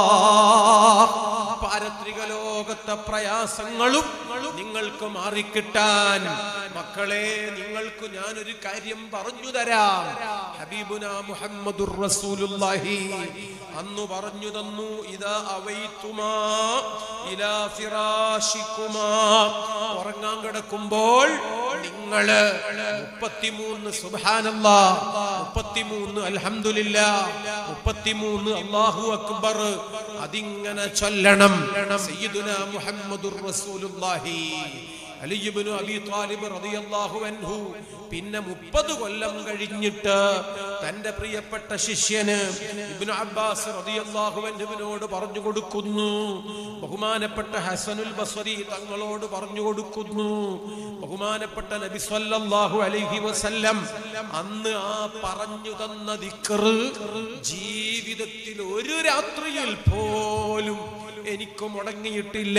പാരത്രിക ലോകത്തെ പ്രയാസങ്ങളും നിങ്ങൾക്ക് മാറിക്കിട്ടാൻ മക്കളെ നിങ്ങൾക്ക് ഞാനൊരു കാര്യം പറഞ്ഞു തരാം ഹബീബുന മുഹമ്മദുർ റസൂലുള്ളാഹി അന്ന് പറഞ്ഞു തന്നു ഇതാ അവൈത്തുമാ ഇലാ ഫിറാശിക്കുമാ ഉറങ്ങാൻ കിടക്കുമ്പോൾ നിങ്ങള് മുപ്പത്തിമൂന്ന് സുബ്ഹാനല്ലാ മുപ്പത്തിമൂന്ന് അൽഹംദുലില്ലാ മുപ്പത്തിമൂന്ന് അല്ലാഹു അക്ബർ അതിങ്ങനെ ചൊല്ലണം സയ്യിദുന മുഹമ്മദുർ റസൂലുള്ളാഹി അലിയുബിനു അബി താലിബ് റളിയല്ലാഹു അൻഹു പിന്നെ മുപ്പത് കൊല്ലം കഴിഞ്ഞിട്ട് തന്റെ പ്രിയപ്പെട്ട ശിഷ്യന് ഇബ്നു അബ്ബാസ് റളിയല്ലാഹു അൻഹുവിനോട് പറഞ്ഞു കൊടുക്കുന്നു ബഹുമാനപ്പെട്ട ഹസനുൽ ബസ്വരി തങ്ങളോട് പറഞ്ഞു കൊടുക്കുന്നു ബഹുമാനപ്പെട്ട നബി സല്ലല്ലാഹു അലൈഹി വസല്ലം അന്ന് ആ പറഞ്ഞു തന്ന ദിക്ർ ജീവിതത്തിൽ ഒരു രാത്രിയിൽ പോലും എനിക്ക് മുടങ്ങിയിട്ടില്ല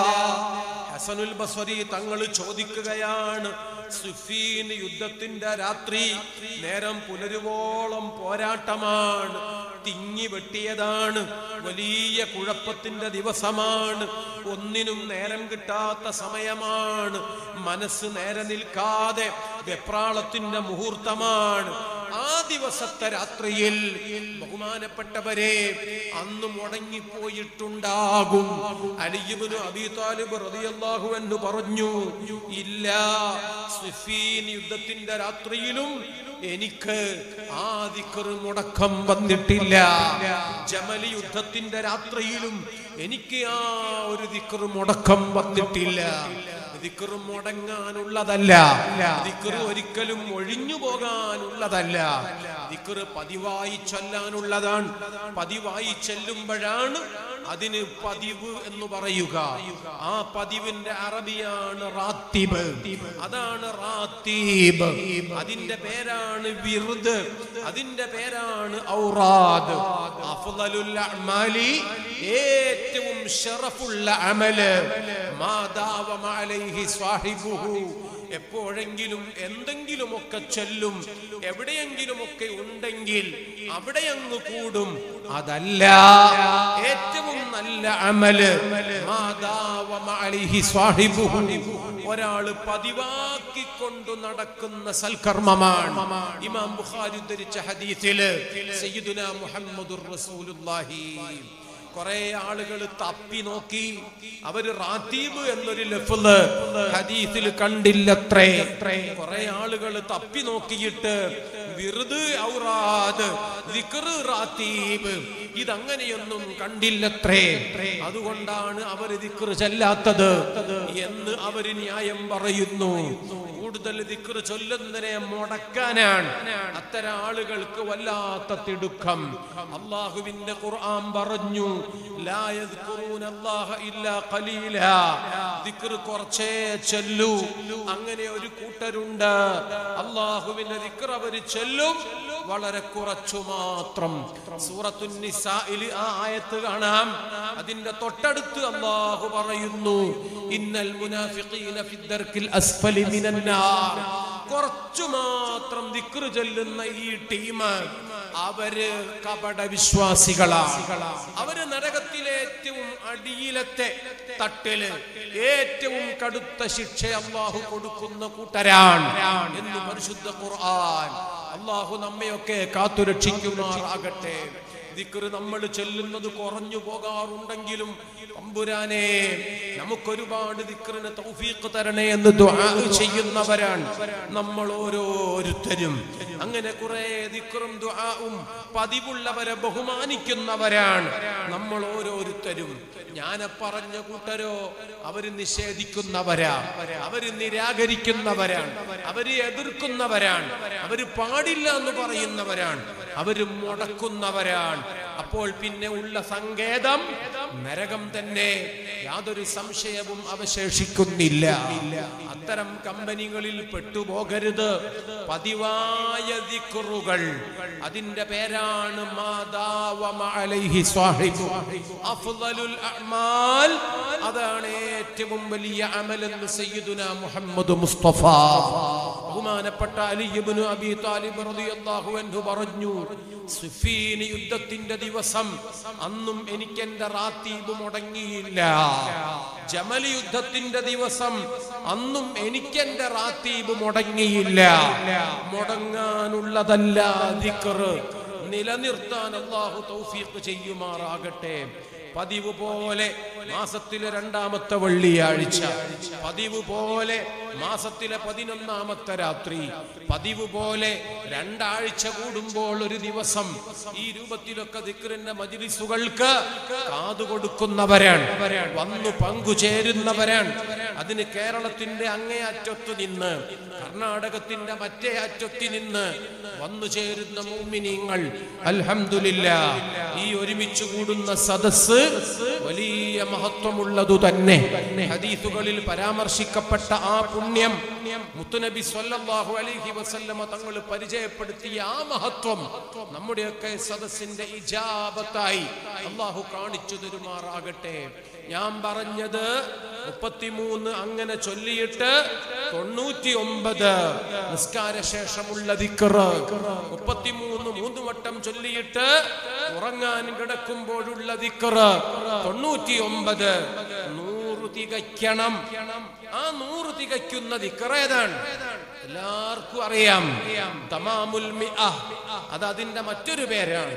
ഹസനുൽ ബസ്വരി തങ്ങൾ ചോദിക്കുകയാണ് സുഫീൻ യുദ്ധത്തിന്റെ രാത്രി നേരം പുലരുവോളം പോരാട്ടമാണ് തിങ്ങി വെട്ടിയതാണ് വലിയ കുഴപ്പത്തിന്റെ ദിവസമാണ് ഒന്നിനും നേരം കിട്ടാത്ത സമയമാണ് മനസ്സ് നേരെ നിൽക്കാതെ വെപ്രാളത്തിന്റെ മുഹൂർത്തമാണ് ആ ദിവസത്തെ രാത്രിയിൽ ബഹുമാനപ്പെട്ടവരെ അന്ന് മുടങ്ങിപ്പോയിട്ടുണ്ടാകും അലിയുബിന് അബി താലിബ് റളിയല്ലാഹു അൻഹു പറഞ്ഞു ഇല്ല സിഫീൻ യുദ്ധത്തിന്റെ രാത്രിയിലും എനിക്ക് ആ ദിക്ർ മുടക്കം വന്നിട്ടില്ല ജമലി യുദ്ധത്തിന്റെ രാത്രിയിലും എനിക്ക് ആ ഒരു ദിക്ർ മുടക്കം വന്നിട്ടില്ല ദിക്ർ മുടങ്ങാനുള്ളതല്ല ദിക്ർ ഒരിക്കലും ഒഴിഞ്ഞു പോകാനുള്ളതല്ല ദിക്ർ പതിവായി ചൊല്ലാനുള്ളതാണ് പതിവായി ചെല്ലുമ്പോഴാണ് അതിന് പതിവ് എന്ന് പറയുക ആ പതിവിന്റെ അറബിയാണ് റാത്തീബ് അതാണ് റാത്തീബ് അതിന്റെ പേരാണ് വിറുദ് അതിന്റെ പേരാണ് ഔറാദ് അഫ്ളലുൽ അഅ്മാലി ഏറ്റവും ഷറഫുള്ള അമല് മാ ദാവമ അലൈഹി സ്വാഹിബുഹു എപ്പോഴെങ്കിലും എന്തെങ്കിലുമൊക്കെ ചൊല്ലും എവിടെയെങ്കിലുമൊക്കെ ഉണ്ടെങ്കിൽ അവിടെ അങ്ങ് കൂടും അതല്ല ഏറ്റവും നല്ല അമല് മാ ദാവമ അലൈഹി സ്വാഹിബുഹു ഒരാള് പതിവാക്കിക്കൊണ്ടു നടക്കുന്ന സൽക്കർമ്മമാണ് ഇമാം ബുഖാരി ഉദ്ധരിച്ച ഹദീസില് സയ്യിദുന മുഹമ്മദുർ റസൂലുള്ളാഹി കുറെ ആളുകൾ തപ്പി നോക്കി അവര് റാത്തീബ് എന്നൊരു ലഫ്ള് ഹദീസിൽ കണ്ടില്ലത്രേ കുറെ ആളുകൾ തപ്പി നോക്കിയിട്ട് വിറുത് ഔറാദ് ദിക്റ് റാത്തീബ് ഇതങ്ങനെയൊന്നും കണ്ടില്ലത്രേ അതുകൊണ്ടാണ് അവർ ദിക്റ് ചെല്ലാത്തത് എന്ന് അവര് ന്യായം പറയുന്നു കൂടുതൽ ദിക്ർ ചൊല്ലുന്നതിനെ മുടക്കാനാണ് അത്തരം ആളുകൾക്ക് വല്ലാത്ത തിടുക്കം അള്ളാഹുവിന്റെ ഖുർആൻ പറഞ്ഞു ലാ യദ്കുറൂന അല്ലാഹ ഇല്ലാ ഖലീലാ ദിക്ർ കുറച്ചേ ചൊല്ലൂ അങ്ങനെ ഒരു കൂട്ടരുണ്ട് അള്ളാഹുവിന്റെ ദിക്ർ അവർ ചൊല്ലും വളരെ കുറച്ചു മാത്രം സൂറത്തുൻ നിസായിൽ ആ ആയത്ത് കാണാം അതിന്റെ തൊട്ടടുത്ത് അള്ളാഹു പറയുന്നു ഇന്നൽ മുനാഫിഖീന ഫിദ്ദർക്കിൽ അസ്ഫലി മിനന്നാർ കുറച്ചു മാത്രം ദിക്ർ ചൊല്ലുന്ന ഈ ടീം അവര് കപട വിശ്വാസികളാണ് അവര് നരകത്തിലെ ഏറ്റവും അടിയിലത്തെ തട്ടില് ഏറ്റവും കടുത്ത ശിക്ഷ അള്ളാഹു കൊടുക്കുന്ന കൂട്ടരാണ് എന്ന് പരിശുദ്ധ ഖുർആൻ അള്ളാഹു നമ്മയൊക്കെ കാത്തുരക്ഷിക്കുമാറാകട്ടെ ദിക്ർ നമ്മൾ ചെല്ലുന്നത് കുറഞ്ഞു പോകാറുണ്ടെങ്കിലും തമ്പുരാനെ നമുക്കൊരുപാട് ദിക്റിന് തൗഫീഖ് തരണേ എന്ന് ദുആ ചെയ്യുന്നവരാണ് നമ്മൾ ഓരോരുത്തരും അങ്ങനെ കുറെ ദിക്റും ദുആവും പതിവുള്ളവരെ ബഹുമാനിക്കുന്നവരാണ് നമ്മൾ ഓരോരുത്തരും ഞാൻ പറഞ്ഞ കൂട്ടരോ അവര് നിഷേധിക്കുന്നവരാ അവര് നിരാകരിക്കുന്നവരാണ് അവര് എതിർക്കുന്നവരാണ് അവര് പാടില്ല എന്ന് പറയുന്നവരാണ് അവര് മുടക്കുന്നവരാണ് അപ്പോൾ പിന്നെ ഉള്ള സങ്കേതം നരകം തന്നെ യാതൊരു സംശയവും അവശേഷിക്കുന്നില്ല അത്തരം കമ്പനികളിൽ പെട്ടുപോകരുത് പതിവായ ദിക്റുകൾ അതിന്റെ പേരാണ് മാതാവമ അലൈഹി സ്വാഹിബു അഫ്ളലുൽ അഅ്മാൽ അതാണ് ഏറ്റവും വലിയ അമലെന്ന് സയ്യിദുന മുഹമ്മദ് മുസ്തഫ ബഹുമാനപ്പെട്ട അലി ഇബ്നു അബി താലിബ് റളിയല്ലാഹു അൻഹു പറഞ്ഞു സിഫീൻ യുദ്ധത്തിന്റെ ദിവസം അന്നും എനിക്ക് എന്റെ റാത്തീബ് മുടങ്ങിയില്ല ജമൽ യുദ്ധത്തിന്റെ ദിവസം അന്നും എനിക്ക് എന്റെ റാത്തീബ് മുടങ്ങിയില്ല മുടങ്ങാനുള്ളതല്ല ദിക്റ് നിലനിർത്താൻ അള്ളാഹു തൗഫീഖ് ചെയ്യുമാറാകട്ടെ പതിവ് പോലെ മാസത്തിലെ രണ്ടാമത്തെ വെള്ളിയാഴ്ച പതിവ് പോലെ മാസത്തിലെ പതിനൊന്നാമത്തെ രാത്രി പതിവ് പോലെ രണ്ടാഴ്ച കൂടുമ്പോൾ ഒരു ദിവസം ഈ രൂപത്തിലൊക്കെ ദിക്റിന്റെ മജിലിസുകൾക്ക് കാതു കൊടുക്കുന്നവരാണ് വന്നു പങ്കുചേരുന്നവരാണ് അതിന് കേരളത്തിന്റെ അങ്ങേ അറ്റത്തു നിന്ന് കർണാടകത്തിന്റെ മറ്റേ അറ്റത്തു നിന്ന് വന്നു ചേരുന്ന മൂമിനീങ്ങൾ അൽഹംദുലില്ല ഈ ഒരുമിച്ച് കൂടുന്ന സദസ് വലിയ മഹത്വമുള്ളതു തന്നെ ഹദീസുകളിൽ പരാമർശിക്കപ്പെട്ട ആ പുണ്യം മുത്തുനബി സ്വല്ലല്ലാഹു അലൈഹി വസല്ലമ തങ്ങൾ പരിചയപ്പെടുത്തിയ ആ മഹത്വം നമ്മുടെയൊക്കെ സദസ്സിന്റെ ഇജാബത്തായി അള്ളാഹു കാണിച്ചു തരുമാറാകട്ടെ ഞാൻ പറഞ്ഞത് മുപ്പത്തിമൂന്ന് അങ്ങനെ ചൊല്ലിയിട്ട് തൊണ്ണൂറ്റി ഒമ്പത് നിസ്കാര ശേഷമുള്ള ദിക്കറ് മുപ്പത്തിമൂന്ന് മൂന്ന് വട്ടം ചൊല്ലിയിട്ട് ഉറങ്ങാൻ കിടക്കുമ്പോഴുള്ള ദിക്കറ് തൊണ്ണൂറ്റി ഒമ്പത് നൂറ് തികയ്ക്കണം ആ നൂറ് തികയ്ക്കുന്ന ദിക്കറ് ഏതാണ് എല്ലാവർക്കും അറിയാം തമാമുൽ മിഅ അത് അതിന്റെ മറ്റൊരു പേരാണ്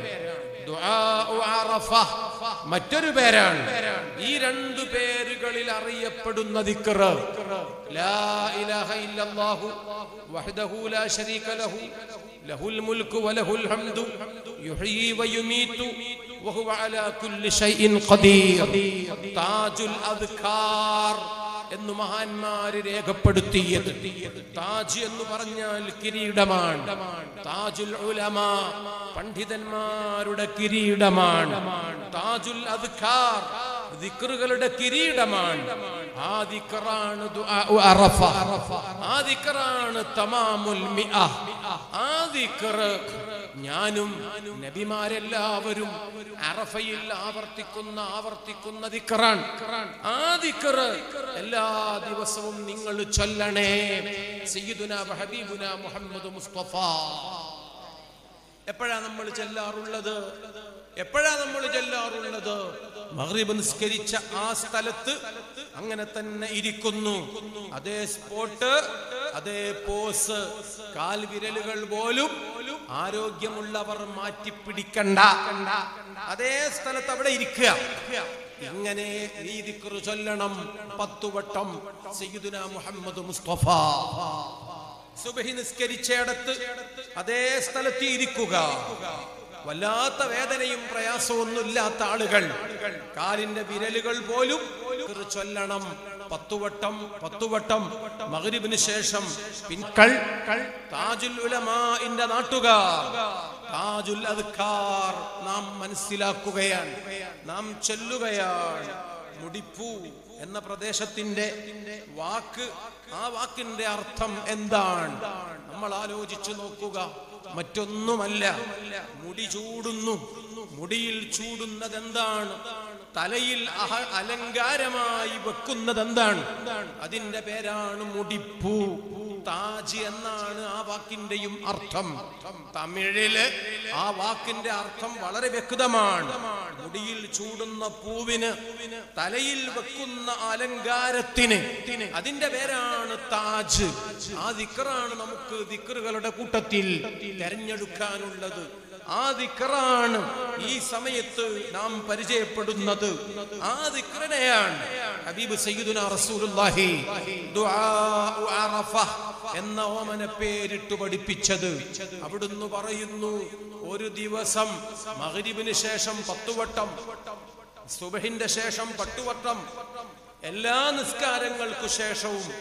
ദുആഉ അറഫ മറ്റൊരു പേരാണ് ഈ രണ്ടു പേരുകളിൽ അറിയപ്പെടുന്ന ദിക്റ് ലാ ഇലാഹ ഇല്ലല്ലാഹു വഹ്ദഹു ലാ ശരീക ലഹു ലഹുൽ മുൽക്കു വലഹുൽ ഹംദു യുഹ്യി വയുമീതു വഹുവ അലാ കുല്ലി ഷൈഇൻ ഖദീർ താജുൽ അദ്കാർ എന്ന് മഹാന്മാര് രേഖപ്പെടുത്തിയത് താജ് എന്ന് പറഞ്ഞാൽ കിരീടമാണ് താജുൽ ഉലമ പണ്ഡിതന്മാരുടെ കിരീടമാണ് താജുൽ അദ്കാർ ദിക്റുകളുടെ കിരീടമാണ് ആ ദിക്റാണ് ദുആഉ അറഫ ആ ദിക്റാണ് തമാമുൽ മിഅ ആ ദിക്റ് ഞാനും നബിമാരെല്ലാവരും അറഫയിൽ ആവർത്തിക്കുന്ന ആവർത്തിക്കുന്ന ദിക്റാണ് ആ ദിക്റ് എല്ലാ ദിവസവും നിങ്ങൾ ചൊല്ലണേ സയ്യിദുന ഹബീബുന മുഹമ്മദ് മുസ്തഫ എപ്പോഴാ നമ്മൾ ചെല്ലാറുള്ളത് എപ്പോഴാ നമ്മൾ ചെല്ലാറുള്ളത് മഗ്രിബ് നിസ്കരിച്ച ആ സ്ഥലത്ത് അങ്ങനെ തന്നെ ഇരിക്കുന്നു അതേ സ്പോട്ട് അതേ പോസ് കാൽവിരലുകൾ പോലും ആരോഗ്യമുള്ളവർ മാറ്റിപ്പിടിക്കണ്ട അതേ സ്ഥലത്ത് അവിടെ ഇരിക്കുക ഇങ്ങനെ ഈ ദിക്റ് ചൊല്ലണം പത്തു വട്ടം സയ്യിദുന മുഹമ്മദ് മുസ്തഫ സുബഹി നിസ്കരിച്ചയിടത്ത് അതേ സ്ഥലത്ത് ഇരിക്കുക വല്ലാത്ത വേദനയും പ്രയാസമൊന്നുമില്ലാത്ത ആളുകൾ കാലിന്റെ വിരലുകൾ പോലും ദിക്റ് ചൊല്ലണം പത്തുവട്ടം പത്തുവട്ടം മകരിബിന് ശേഷം പിൻകൾ താജുൽ ഉലമാന്റെ നാട്ടുകാർ താജുൽ അദ്കാർ നാം മനസ്സിലാക്കുകയാണ് നാം ചെല്ലുകയാണ് മുടിപ്പൂ എന്ന പ്രദേശത്തിന്റെ വാക്ക് ആ വാക്കിന്റെ അർത്ഥം എന്താണ് നമ്മൾ ആലോചിച്ചു നോക്കുക മറ്റൊന്നുമല്ല മുടി ചൂടുന്നു മുടിയിൽ ചൂടുന്നത് എന്താണ് തലയിൽ അഹ അലങ്കാരമായി വെക്കുന്നത് എന്താണ് അതിന്റെ പേരാണ് മുടിപ്പൂ താജ് എന്നാണ് ആ വാക്കിന്റെയും അർത്ഥം തമിഴില് ആ വാക്കിന്റെ അർത്ഥം വളരെ വ്യക്തമാണ് മുടിയിൽ ചൂടുന്ന പൂവിന് തലയിൽ വെക്കുന്ന അലങ്കാരത്തിന് അതിന്റെ പേരാണ് താജ് ആ ദിക്കറാണ് നമുക്ക് ദിക്കറുകളുടെ കൂട്ടത്തിൽ തെരഞ്ഞെടുക്കാനുള്ളത് ആ ദിക്കറാണ് ഈ സമയത്ത് നാം പരിചയപ്പെടുന്നത് ആ ദിക്രനെയാണ് ഹബീബ് സയ്യിദുന റസൂലുള്ളാഹി ദുആഉ അറഫ എന്ന ഓമന പേരിട്ട് പഠിപ്പിച്ചത് അവിടുന്ന് പറയുന്നു ഒരു ദിവസം മഗ്രിബിന് ശേഷം പത്തുവട്ടം സുബഹിന്റെ ശേഷം പട്ടുവട്ടം എല്ലാ നിസ്കാരങ്ങൾക്കു ശേഷവും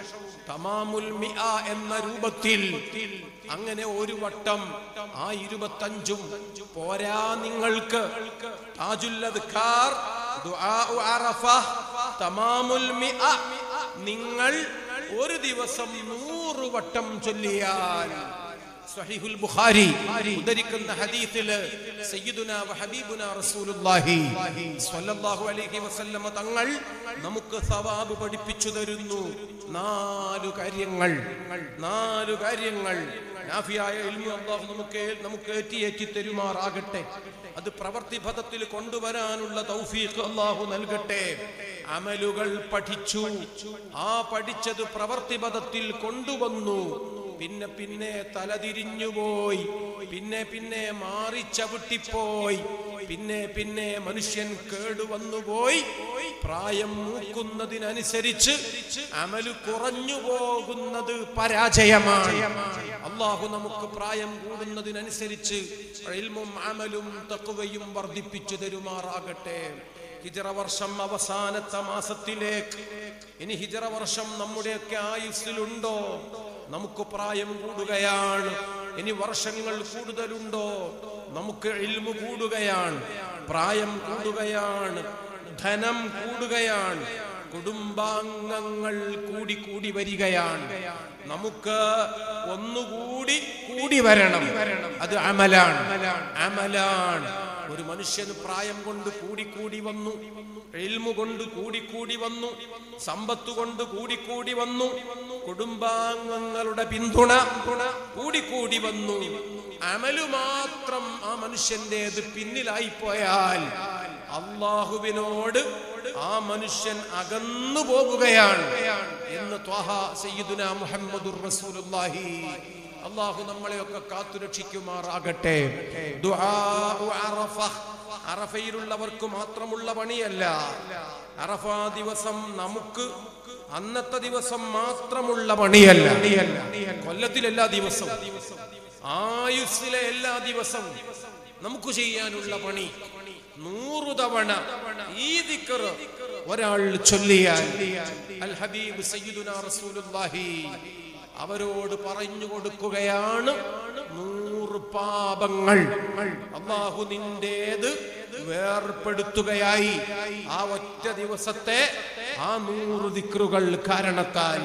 തമാമുൽ മിഅ എന്ന രൂപത്തിൽ അങ്ങനെ ഒരു വട്ടം ആ ഇരുപത്തഞ്ചും പോരാ നിങ്ങൾക്ക് താജുൽ അദ്കാർ ദുആഉ അറഫ തമാമുൽ മിഅ നിങ്ങൾ ഒരു ദിവസം നൂറ് വട്ടം ചൊല്ലിയാൽ സഹീഹുൽ ബുഖാരി ഉദ്ധരിക്കുന്ന ഹദീസില് സയ്യിദുന വ ഹബീബുന റസൂലുള്ളാഹി സ്വല്ലല്ലാഹു അലൈഹി വസല്ലമ തങ്ങൾ നമുക്ക് സവാബ് പഠിപ്പിച്ചു തരുന്നു നാലു കാര്യങ്ങൾ നാലു കാര്യങ്ങൾ നാഫിയായ ഇൽമു അല്ലാഹു നമുക്ക് നമുക്ക് ഏറ്റിയേറ്റി തരുമാറാകട്ടെ അത് പ്രവർത്തി പദത്തിൽ കൊണ്ടുവരാനുള്ള തൗഫീഖ് അല്ലാഹു നൽകട്ടെ അമലുകൾ പഠിച്ചു ആ പഠിച്ചത് പ്രവർത്തി പദത്തിൽ കൊണ്ടുവന്നു പിന്നെ പിന്നെ തലതിരിഞ്ഞുപോയി പിന്നെ പിന്നെ മാറി ചവിട്ടിപ്പോയി പിന്നെ പിന്നെ മനുഷ്യൻ കേടുവന്നുപോയി പ്രായം മൂക്കുന്നതിനനുസരിച്ച് അമല് കുറഞ്ഞു പോകുന്നത് പരാജയമാണ് അള്ളാഹു നമുക്ക് പ്രായം കൂടുന്നതിനനുസരിച്ച് ഇൽമും അമലും തക്കുവയും വർദ്ധിപ്പിച്ചു തരുമാറാകട്ടെ ഹിജറ വർഷം അവസാനത്തെ മാസത്തിലേക്ക് ഇനി ഹിജറ വർഷം നമ്മുടെയൊക്കെ ആയുസ്സിലുണ്ടോ നമുക്ക് പ്രായം കൂടുകയാണ് ഇനി വർഷങ്ങൾ കൂടുതലുണ്ടോ നമുക്ക് ഇൽമു കൂടുകയാണ് പ്രായം കൂടുകയാണ് ധനം കൂടുകയാണ് കുടുംബാംഗങ്ങൾ കൂടി കൂടി വരികയാണ് നമുക്ക് ഒന്നുകൂടി കൂടി വരണം അത് അമലാണ് അമലാണ് ഒരു മനുഷ്യന് പ്രായം കൊണ്ട് കൂടി കൂടി വന്നു എൽമു കൊണ്ട് കൂടി കൂടി വന്നു സമ്പത്ത് കൊണ്ട് കൂടി കൂടി വന്നു കുടുംബാംഗങ്ങളുടെ പിന്തുണ കൂടി കൂടി വന്നു അമലു മാത്രം ആ മനുഷ്യന്റേത് പിന്നിലായി പോയാൽ അള്ളാഹുവിനോട് ആ മനുഷ്യൻ അകന്നു പോകുകയാണ് എന്ന് ത്വഹ സയ്യിദുന മുഹമ്മദുർ റസൂലുള്ളാഹി അള്ളാഹു നമ്മളെയൊക്കെ കാത്തുരക്ഷിക്കുമാറാകട്ടെ ദുആഉ അറഫ അറഫയിലുള്ളവർക്ക് മാത്രമുള്ള പണിയല്ല അറഫ ദിവസം നമുക്ക് അന്നത്തെ ദിവസം മാത്രമുള്ള പണിയല്ല കൊല്ലത്തിലെ എല്ലാ ദിവസവും ആയുസ്സിലെ എല്ലാ ദിവസവും നമുക്ക് ചെയ്യാനുള്ള പണി നൂറു തവണ ഈ ദിക്ർ ഒരാൾ ചൊല്ലിയാൽ അൽ ഹബീബ് സയ്യിദുന റസൂലുള്ളാഹി അവരോട് പറഞ്ഞു കൊടുക്കുകയാണ് നൂറ് പാപങ്ങൾ അള്ളാഹു നിന്റേത് വേർപ്പെടുത്തുകയായി ആ ഒറ്റ ദിവസത്തെ ആ നൂറ് ദിക്റുകൾ കാരണത്താൽ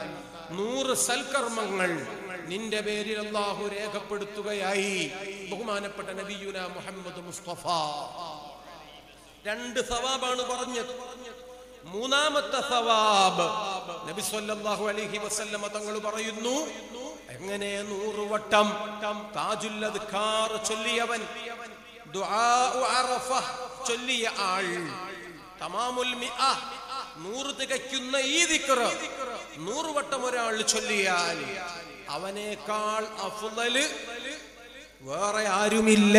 നൂറ് സൽക്കർമ്മങ്ങൾ നിന്റെ പേരിൽ അള്ളാഹു രേഖപ്പെടുത്തുകയായി ബഹുമാനപ്പെട്ട നബിയുന മുഹമ്മദ് മുസ്തഫ രണ്ട് സവാബാണ് പറഞ്ഞത് മൂന്നാമത്തെ സവാബ് നബി സല്ലല്ലാഹു അലൈഹി വസല്ലമ തങ്ങൾ പറയുന്നു എങ്ങനെ നൂറ് വട്ടം താജുൽ അദ്കാർ ചൊല്ലിയവൻ ദുആഉ അറഫ ചൊല്ലിയ ആൾ തമാമുൽ മിഅ നൂറ് തികയ്ക്കുന്ന ഈ ദിക്ർ നൂറ് വട്ടം ഒരാൾ ചൊല്ലിയാൽ അവനേക്കാൾ അഫ്ളല് വേറെ ആരുമില്ല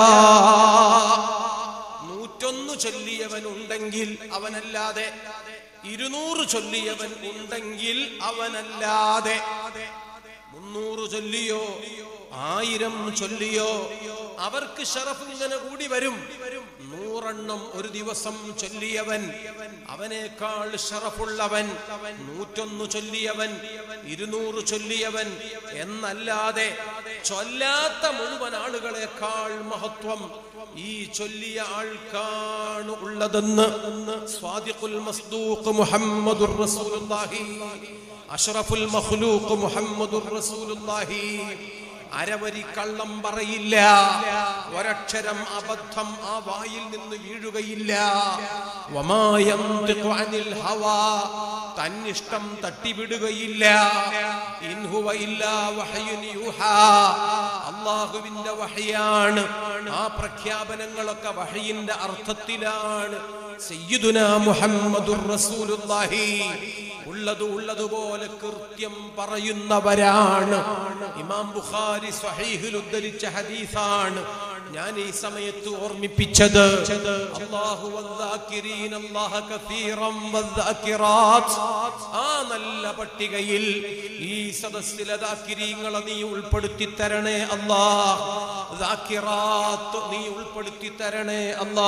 നൂറ്റൊന്ന് ചൊല്ലിയവൻ ഉണ്ടെങ്കിൽ അവനല്ലാതെ ഇരുന്നൂറ് ചൊല്ലിയവൻ ഉണ്ടെങ്കിൽ അവനല്ലാതെ മുന്നൂറ് ചൊല്ലിയോ ആയിരം ചൊല്ലിയോ അവർക്ക് ഷറഫ് ഇങ്ങനെ കൂടി വരും നൂറെണ്ണം ഒരു ദിവസം ചൊല്ലിയവൻ അവനേക്കാൾ ഷറഫുള്ളവൻ നൂറ്റൊന്ന് ചൊല്ലിയവൻ ഇരുന്നൂറ് ചൊല്ലിയവൻ എന്നല്ലാതെ ചൊല്ലാത്ത മുഴുവൻ ആളുകളെക്കാൾ മഹത്വം ഈ ചൊല്ലിയ ആൾക്കാണ് ഉള്ളതെന്ന് സ്വാദിഖുൽ മസ്ദൂഖ് മുഹമ്മദുർ റസൂലുള്ളാഹി അഷ്റഫുൽ മഖ്ലൂഖ് മുഹമ്മദുർ റസൂലുള്ളാഹി അരവരി കള്ളം പറയില്ല ഒരക്ഷരം അബദ്ധം ആ വായിൽ നിന്ന് വീഴുകയില്ല വമായന്തിഖു അനിൽ ഹവാ തന്നിഷ്ടം തട്ടിവിടുകയില്ല ഇൻഹുവ ഇല്ലാ വഹയുൻ യൂഹാ അള്ളാഹുവിന്റെ വഹയാണ് ആ പ്രഖ്യാപനങ്ങളൊക്കെ വഹയിന്റെ അർത്ഥത്തിലാണ് സയ്യിദുന മുഹമ്മദുർ റസൂലുള്ളാഹി ഉള്ളത് ഉള്ളതുപോലെ കൃത്യം പറയുന്നവരാണ് ഇമാം ബുഖാരി സ്വഹീഹിൽ ഉദ്ധരിച്ച ഹദീസാണ് ഞാൻ ഈ സമയത്ത് ഓർമ്മിപ്പിച്ചത് അല്ലാഹു വദ്ദാകിരീന അല്ലാഹ കസീറൻ വദ്ദാകിറാത്ത്. ആ നല്ല പട്ടികയിൽ ഈ സദസ്സിലെ ദാക്കിരീങ്ങളെ നീ ഉൾപ്പെടുത്തി തരണേ അല്ലാ ദാക്കിറാത്ത് നീ ഉൾപ്പെടുത്തി തരണേ അല്ലാ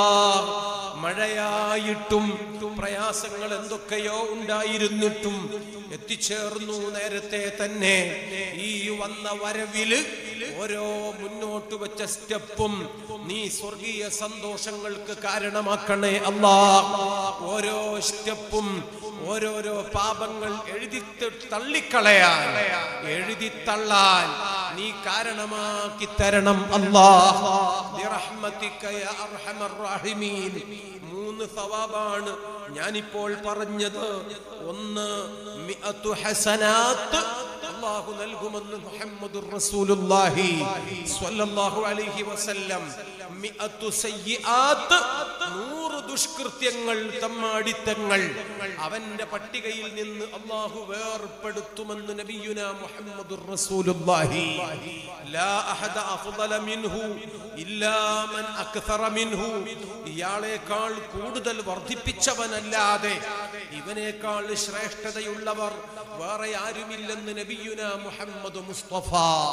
മഴയായിട്ടും പ്രയാസങ്ങൾ എന്തൊക്കെയോ ഉണ്ടായിരുന്നിട്ടും എത്തിച്ചേർന്നു നേരത്തെ തന്നെ ഈ വന്ന വരവില് ഓരോ മുന്നോട്ട് വെച്ച സ്റ്റെപ്പും നീ സ്വർഗീയ സന്തോഷങ്ങൾക്ക് കാരണമാക്കണേ അല്ലാ ഓരോ സ്റ്റെപ്പും ഓരോരോ പാപങ്ങൾ എഴുതി ത- തള്ളിക്കളയാൻ എഴുതി തള്ളാൻ നീ കാരണമാക്കി തരണം അല്ലാ ബിറഹ്മതിക യാ അർഹമർ റാഹിമീൻ മൂന്ന് സവാബാണ് ഞാനിപ്പോൾ പറഞ്ഞത് ഒന്ന് മിഅത്തു ഹസനാത്ത് അള്ളാഹു നൽകുമെന്ന് മുഹമ്മദുർ റസൂലുള്ളാഹി സ്വല്ലല്ലാഹു അലൈഹി വസല്ലം മിഅത്തു സയ്യിആത്ത് നൂറ് ദുഷ്കൃത്യങ്ങൾ തമ്മാടിത്തങ്ങൾ അവന്റെ പട്ടികയിൽ നിന്ന് അള്ളാഹു വേർപ്പെടുത്തുമെന്ന് നബിയുന മുഹമ്മദുർ റസൂലുള്ളാഹി ലാ അഹദ അഫ്ളല മിൻഹു ഇല്ലാ മൻ അക്സറ മിൻഹു ഇയാളേക്കാൾ കൂടുതൽ വർദ്ധിപ്പിച്ചവനല്ലാതെ ഇവനേക്കാൾ ശ്രേഷ്ഠതയുള്ളവർ വേറെ ആരുമില്ലെന്ന് നബിയുന മുഹമ്മദ് മുസ്തഫ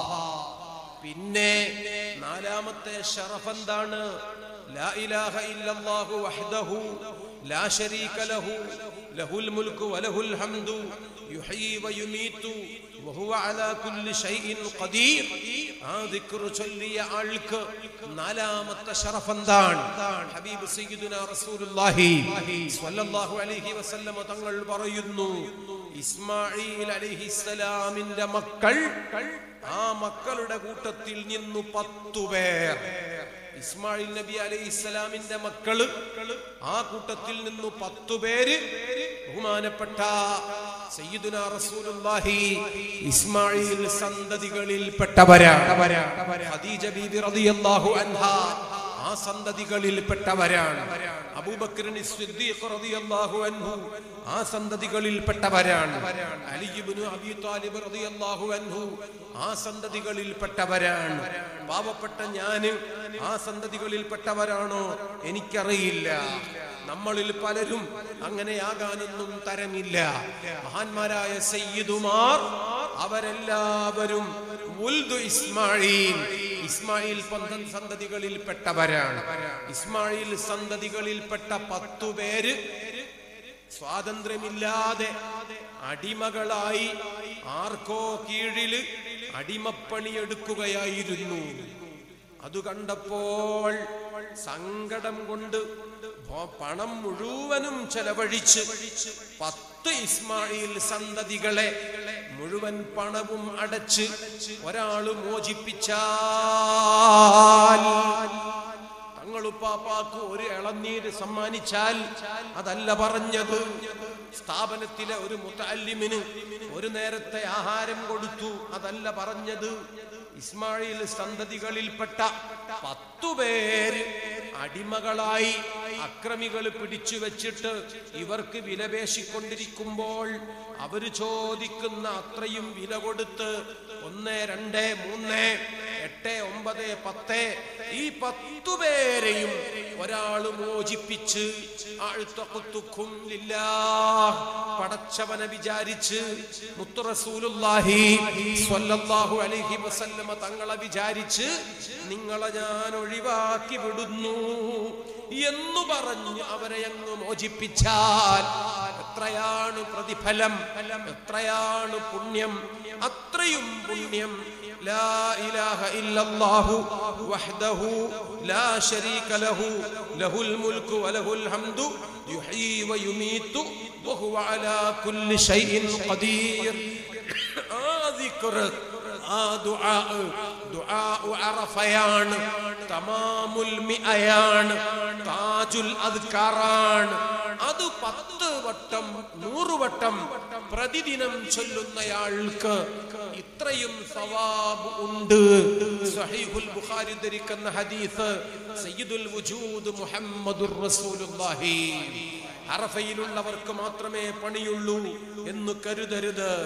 പിന്നെ നാലാമത്തെ ഷറഫ് എന്താണ് ലാ ഇലാഹ ഇല്ലല്ലാഹു വഹ്ദഹു ലാ ശരീക ലഹു ലഹുൽ മുൽക്കു വലഹുൽ ഹംദു യുഹ്യി വയുമീതു വഹുവ അലാ കുല്ലി ഷൈഇൻ ഖദീർ ആ ദിക്ർ ചൊല്ലിയ ആൾക്ക് നാലാമത്തെ ഷറഫ് എന്താണ് ഹബീബ് സയ്യിദുന റസൂലുള്ളാഹി സ്വല്ലല്ലാഹു അലൈഹി വസല്ലമ തങ്ങൾ പറയുന്നു ഇസ്മാഈൽ അലൈഹിസ്സലാമിന്റെ മക്കൾ ആ മക്കളുടെ കൂട്ടത്തിൽ നിന്നു പത്തു പേർ ഇസ്മായിൽ നബി അലൈഹി ഇസ്ലാമിന്റെ മക്കള് ആ കൂട്ടത്തിൽ നിന്നു പത്തു പേര് ബഹുമാനപ്പെട്ട സയ്യിദുന റസൂലുള്ളാഹി ഇസ്മായിൽ സന്തതികളിൽ പെട്ടവരാണ് ഖദീജ ബീബി റളിയല്ലാഹു അൻഹാ ആ സന്തതികളിൽ പെട്ടവരാണ് അബൂബക്കറിന് സിദ്ദീഖ് റളിയല്ലാഹു അൻഹു ആ സന്തതികളിൽ പെട്ടവരാണ് അലി ഇബ്നു അബീ താലിബ് റളിയല്ലാഹു അൻഹു ആ സന്തതികളിൽ പെട്ടവരാണ് പാവപ്പെട്ട ഞാന് ആ സന്തതികളിൽ പെട്ടവരാണോ എനിക്കറിയില്ല നമ്മളിൽ പലരും അങ്ങനെയാകാനൊന്നും തരമില്ല മഹാന്മാരായ സയ്യിദുമാർ അവരെല്ലാവരും ഉൽദു ഇസ്മായിൽ ഇസ്മായിൽ പന്തൻ സന്തതികളിൽ പെട്ടവരാണ് ഇസ്മായിൽ സന്തതികളിൽപ്പെട്ട പത്തു പേര് സ്വാതന്ത്ര്യമില്ലാതെ അടിമകളായി ആർക്കോ കീഴില് അടിമപ്പണിയെടുക്കുകയായിരുന്നു അത് കണ്ടപ്പോൾ സങ്കടം കൊണ്ട് ഭ- പണം മുഴുവനും ചെലവഴിച്ച് പത്ത് ഇസ്മായിൽ സന്തതികളെ മുഴുവൻ പണവും അടച്ച് ഒരാള് മോചിപ്പിച്ചാൽ തങ്ങളുപ്പാപ്പാക്ക് ഒരു ഇളനീര് സമ്മാനിച്ചാൽ അതല്ല പറഞ്ഞത് സ്ഥാപനത്തിലെ ഒരു മുത്തല്ലിമിന് ഒരു നേരത്തെ ആഹാരം കൊടുത്തു അതല്ല പറഞ്ഞത് ഇസ്മായിൽ സന്തതികളിൽപ്പെട്ട പത്തു പേര് അടിമകളായി അക്രമികൾ പിടിച്ചു വെച്ചിട്ട് ഇവർക്ക് വിലപേശിക്കൊണ്ടിരിക്കുമ്പോൾ അവര് ചോദിക്കുന്ന അത്രയും വില കൊടുത്ത് ഒന്ന് രണ്ട് മൂന്ന് എട്ട് ഒമ്പത് പത്ത് ഈ പത്തു പേരെയും ഒരാള് മോചിപ്പിച്ച് ആഴ്ത്തഖുത്തുക്കും ലില്ലാഹ് പടച്ചവനെ വിചാരിച്ച് മുത്തുറസൂലുള്ളാഹി സ്വല്ലല്ലാഹു അലൈഹി വസല്ലമ തങ്ങളെ വിചാരിച്ച് നിങ്ങളെ ഞാൻ ഒഴിവാക്കി വിടുന്നു എന്നു പറഞ്ഞ് അവരെ അങ്ങ് മോചിപ്പിച്ചാൽ എത്രയാണ് പ്രതിഫലം എത്രയാണ് പുണ്യം അത്രയും പുണ്യം لا إله إلا الله وحده لا شريك له له الملك وله الحمد يحيي ويميت وهو على كل شيء قدير ആ ദിക്റ്, ആ ദുആ ദുആ അറഫയാണ് തമാമുൽ മിഅയാണ് താജുൽ അദ്കാറാണ് അത് പത്ത് വട്ടം നൂറ് വട്ടം പ്രതിദിനം ചൊല്ലുന്നയാൾക്ക് ഇത്രയും സവാബ് ഉണ്ട് സഹീഹുൽ ബുഖാരി ധരിക്കുന്ന ഹദീസ് സയ്യിദുൽ വുജൂദ് മുഹമ്മദുർ റസൂലുള്ളാഹി അറഫയിലുള്ളവർക്ക് മാത്രമേ പണിയുള്ളൂ എന്ന് കരുതരുത്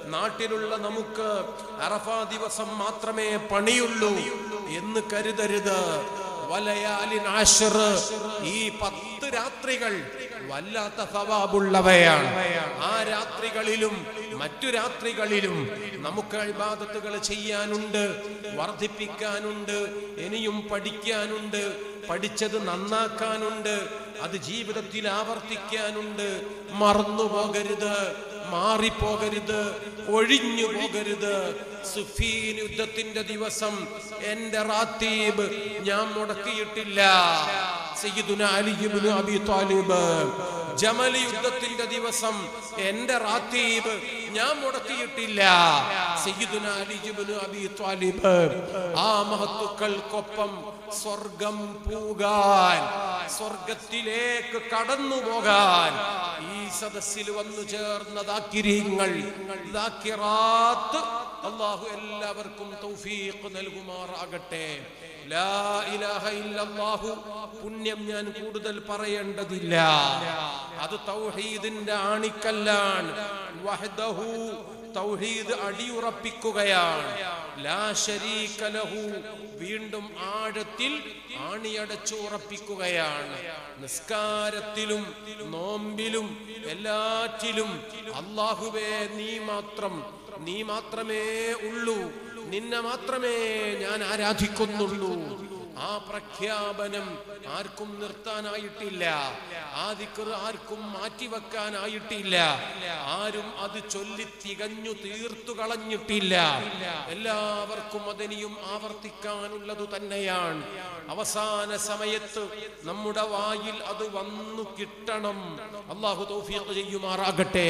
നാട്ടിലുള്ള നമുക്ക് അറഫാ ദിവസം മാത്രമേ പണിയുള്ളൂ എന്ന് കരുതരുത് വലയാലിൻ ആശ്ർ ഈ പത്ത് രാത്രികൾ വല്ലാത്ത സവാബുള്ളവയാണ് ആ രാത്രികളിലും മറ്റു രാത്രികളിലും നമുക്ക് ഇബാദത്തുകൾ ചെയ്യാനുണ്ട് വർദ്ധിപ്പിക്കാനുണ്ട് ഇനിയും പഠിക്കാനുണ്ട് പഠിച്ചത് നന്നാക്കാനുണ്ട് അത് ജീവിതത്തിൽ ആവർത്തിക്കാനുണ്ട് മറന്നു പോകരുത് മാറിപ്പോകരുത് ഒഴിഞ്ഞു പോകരുത് സുഫീൻ യുദ്ധത്തിന്റെ ദിവസം എന്റെ റാത്തീബ് ഞാൻ മുടക്കിയിട്ടില്ല സയ്യിദുന Ali ibn Abi Talib Jamal യുദ്ധത്തിന്റെ ദിവസം എന്റെ റാത്തീബ് ഞാൻ മുടക്കിയിട്ടില്ല സയ്യിദുന അലി ഇബ്നു അബി താലിബ് ആ മഹത്തുക്കൾക്കൊപ്പം സ്വർഗം പൂകാൻ സ്വർഗത്തിലേക്ക് കടന്നു പോകാൻ ഈ സദസ്സിൽ വന്നു ചേർന്ന ദാക്കിരീങ്ങൾ ദാക്കിറാത്ത് അള്ളാഹു എല്ലാവർക്കും തൗഫീഖ് നൽകുമാറാകട്ടെ ലാ ഇലാഹ ഇല്ലല്ലാഹു പുണ്യം ഞാൻ കൂടുതൽ പറയേണ്ടതില്ല അത് തൗഹീദിന്റെ ആണിക്കല്ലാണ് വഹ്ദഹു തൗഹീദ് അടിയുറപ്പിക്കുകയാണ് ലാ ശരീക ലഹു വീണ്ടും ആഴത്തിൽ ആണിയടച്ചു ഉറപ്പിക്കുകയാണ് നിസ്കാരത്തിലും നോമ്പിലും എല്ലാറ്റിലും അള്ളാഹുവേ നീ മാത്രം നീ മാത്രമേ ഉള്ളൂ നിന്നെ മാത്രമേ ഞാൻ ആരാധിക്കുന്നുള്ളൂ ആ പ്രഖ്യാപനം ആർക്കും നിർത്താനായിട്ടില്ല ആ ദിക്ർ ആർക്കും മാറ്റിവെക്കാനായിട്ടില്ല ആരും അത് ചൊല്ലി തികഞ്ഞു തീർത്തു കളഞ്ഞിട്ടില്ല എല്ലാവർക്കും അതിനിയും ആവർത്തിക്കാനുള്ളത് തന്നെയാണ് അവസാന സമയത്ത് നമ്മുടെ വായിൽ അത് വന്നു കിട്ടണം അള്ളാഹു തൗഫീഖ് ചെയ്യുമാറാകട്ടെ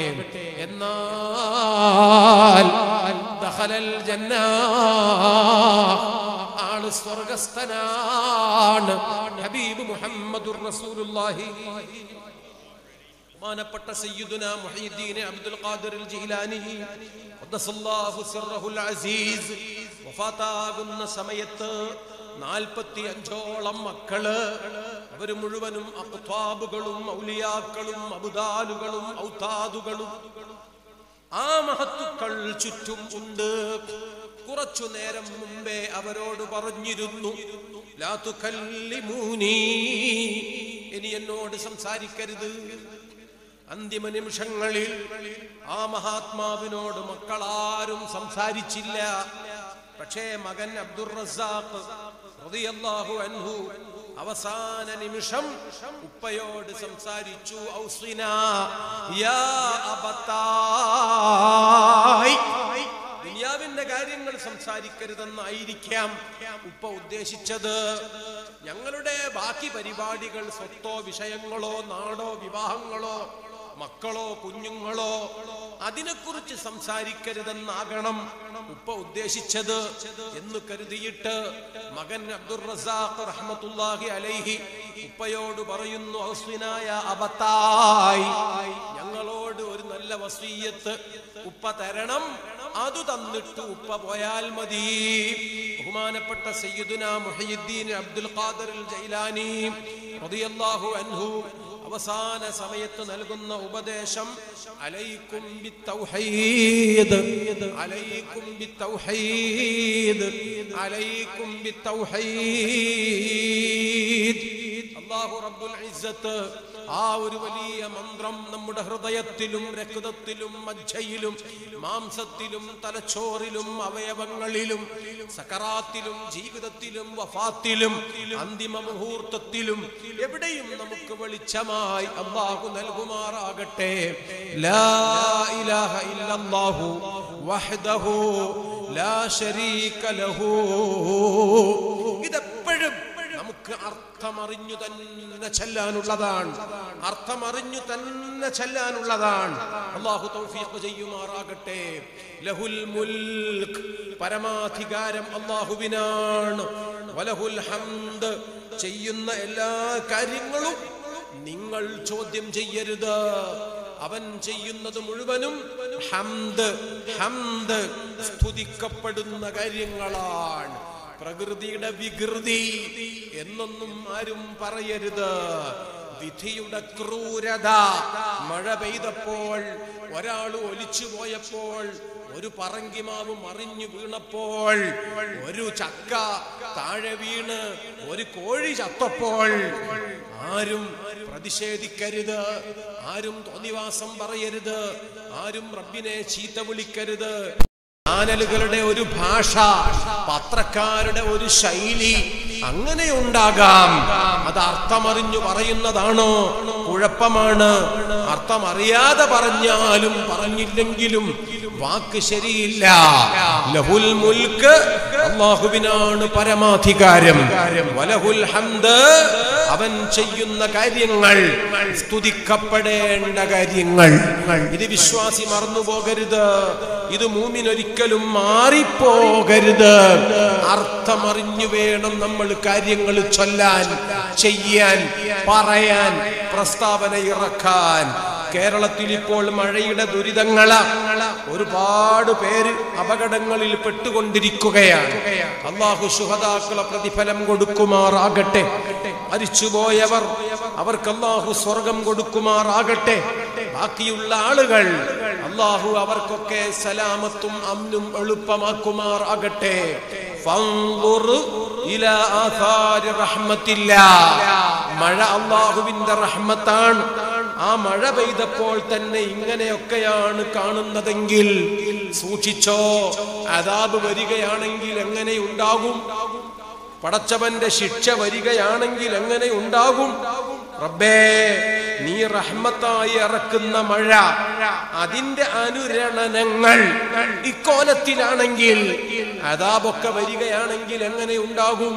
എന്നാൽ ദഖലൽ ജന്ന ആള് സ്വർഗസ്ഥനാണ് ഹബീബ് മുഹമ്മദുർ റസൂലുള്ളാഹി ബഹുമാനപ്പെട്ട സയ്യിദുന മുഹീദ്ദീൻ അബ്ദുൽ ഖാദിർ അൽ ജീലാനി ഖദ്ദസല്ലാഹു സിർറഹുൽ അസീസ് വഫാത്താകുന്ന സമയത്ത് നാൽപ്പത്തി അഞ്ചോളം മക്കള് അവര് മുഴുവനും അഖ്താബുകളും ഔലിയാക്കളും അബുദാലുകളും ഔതാദുകളും ആ മഹത്തുക്കൾ ചുറ്റും ഉണ്ട് കുറച്ചു നേരം മുമ്പേ അവരോട് പറഞ്ഞിരുന്നു ലാ തുകല്ലിമൂനി ഇനി എന്നോട് സംസാരിക്കരുത് അന്തിമ നിമിഷങ്ങളിൽ ആ മഹാത്മാവിനോട് മക്കളാരും സംസാരിച്ചില്ല പക്ഷേ മകൻ അബ്ദുർ റസാഖ് റളിയല്ലാഹു അൻഹു അവസാന നിമിഷം ഉപ്പയോട് സംസാരിച്ചു ഔസിന യാ അബത്തായ് ദുനിയാവിന്റെ കാര്യങ്ങൾ സംസാരിക്കരുതെന്നായിരിക്കാം ഉപ്പ ഉദ്ദേശിച്ചത് ഞങ്ങളുടെ ബാക്കി പരിപാടികൾ സ്വത്തോ വിഷയങ്ങളോ നാടോ വിവാഹങ്ങളോ മക്കളോ കുഞ്ഞുങ്ങളോ അതിനെക്കുറിച്ച് സംസാരിക്കരുതെന്നാകണം ഉപ്പ ഉദ്ദേശിച്ചത് എന്ന് കരുതിയിട്ട് മകൻ അബ്ദുർ റസാഖ് റഹ്മത്തുള്ളാഹി അലൈഹി ഉപ്പയോട് പറയുന്നു ഹസ്വിനായ അബത്തായി ഞങ്ങളോട് ഒരു നല്ല വസീയത്ത് ഉപ്പ തരണം അത് തന്നിട്ട് ഉപ്പ പോയാൽ മതി ബഹുമാനപ്പെട്ട സയ്യിദുന മുഹയ്യുദ്ദീൻ അബ്ദുൽ ഖാദിർ അൽ ജൈലാനി റളിയല്ലാഹു അൻഹു അവസാന സമയത്ത് നൽകുന്ന ഉപദേശം അലൈക്കും ബിത്തൗഹീദ് അലൈക്കും ബിത്തൗഹീദ് അലൈക്കും ബിത്തൗഹീദ് അല്ലാഹു റബ്ബുൽ ഇസ്സത്ത് ആ ഒരു വലിയ മന്ത്രം നമ്മുടെ ഹൃദയത്തിലും രക്തത്തിലും മജ്ജയിലും മാംസത്തിലും തലച്ചോറിലും അവയവങ്ങളിലും സക്കറാത്തിലും ജീവിതത്തിലും വഫാത്തിലും അന്തിമ മുഹൂർത്തത്തിലും എവിടെയും നമുക്ക് വെളിച്ചമായി അള്ളാഹു നൽകുമാറാകട്ടെ ലാ ഇലാഹ ഇല്ലല്ലാഹു വഹ്ദഹു ലാ ശരീക ലഹു ഇതെപ്പോഴും നമുക്ക് അർത്ഥമറിഞ്ഞു തന്നെ ചെല്ലാനുള്ളതാണ് അർത്ഥമറിഞ്ഞു തന്നെ ചെല്ലാനുള്ളതാണ് അള്ളാഹു തൗഫീഖ് ചെയ്യുമാറാകട്ടെ ലഹുൽ മുൽക്ക് പരമാധികാരം അള്ളാഹുവിനാണ് വലഹുൽ ഹംദ് ചെയ്യുന്ന എല്ലാ കാര്യങ്ങളും നിങ്ങൾ ചോദ്യം ചെയ്യരുത് അവൻ ചെയ്യുന്നത് മുഴുവനും ഹംദ് ഹംദ് സ്തുതിക്കപ്പെടുന്ന കാര്യങ്ങളാണ് പ്രകൃതിയുടെ വികൃതി എന്നൊന്നും ആരും പറയരുത് വിധിയുടെ ക്രൂരത മഴ പെയ്തപ്പോൾ ഒരാൾ ഒലിച്ചു പോയപ്പോൾ ഒരു പറങ്കിമാവ് മറിഞ്ഞു വീണപ്പോൾ ഒരു ചക്ക താഴെ വീണ് ഒരു കോഴി ചത്തപ്പോൾ ആരും പ്രതിഷേധിക്കരുത് ആരും തോന്നിവാസം പറയരുത് ആരും റബ്ബിനെ ചീത്ത വിളിക്കരുത് ചാനലുകളുടെ ഒരു ഭാഷ പത്രക്കാരുടെ ഒരു ശൈലി അങ്ങനെ ഉണ്ടാകാം അത് അർത്ഥമറിഞ്ഞു പറയുന്നതാണോ കുഴപ്പമാണ് അർത്ഥമറിയാതെ പറഞ്ഞാലും പറഞ്ഞില്ലെങ്കിലും വാക്ക് ശരിയില്ല ലഹുൽ മുൽക്ക് അള്ളാഹുവിനാണ് പരമാധികാരം വലഹുൽ ഹംദ് അവൻ ചെയ്യുന്ന കാര്യങ്ങൾ സ്തുതിക്കപ്പെടേണ്ട കാര്യങ്ങൾ ഇത് വിശ്വാസി മറന്നുപോകരുത് ഇത് മൂമിനൊരിക്കലും മാറിപ്പോകരുത് അർത്ഥമറിഞ്ഞു വേണം നമ്മൾ കാര്യങ്ങൾ ചൊല്ലാൻ ചെയ്യാൻ പറയാൻ പ്രസ്താവന ഇറക്കാൻ കേരളത്തിൽ ഇപ്പോൾ മഴയുടെ ദുരിതങ്ങള ഒരുപാട് പേര് അപകടങ്ങളിൽ പെട്ടുകൊണ്ടിരിക്കുകയാണ് അള്ളാഹു സുഹതാക്കളെ പ്രതിഫലം കൊടുക്കുമാറാകട്ടെ മരിച്ചുപോയവർ അവർക്ക് അള്ളാഹു സ്വർഗം കൊടുക്കുമാറാകട്ടെ ബാക്കിയുള്ള ആളുകൾ അള്ളാഹു അവർക്കൊക്കെ സലാമത്തും അമ്നും എളുപ്പമാക്കുമാറാകട്ടെ ഫൻദുർ ഇലാ ആഥാരി റഹ്മത്തില്ലാ. മഴ അള്ളാഹുവിന്റെ റഹ്മത്താണ് ആ മഴ പെയ്തപ്പോൾ തന്നെ ഇങ്ങനെയൊക്കെയാണ് കാണുന്നതെങ്കിൽ സൂക്ഷിച്ചോ അതാബ് വരികയാണെങ്കിൽ എങ്ങനെ ഉണ്ടാകും പടച്ചവന്റെ ശിക്ഷ വരികയാണെങ്കിൽ എങ്ങനെ ഉണ്ടാകും റബ്ബേ നീ റഹ്മത്തായി ഇറക്കുന്ന മഴ അതിന്റെ അനുരണനങ്ങൾ ഇക്കോലത്തിലാണെങ്കിൽ അതാബൊക്കെ വരികയാണെങ്കിൽ എങ്ങനെ ഉണ്ടാകും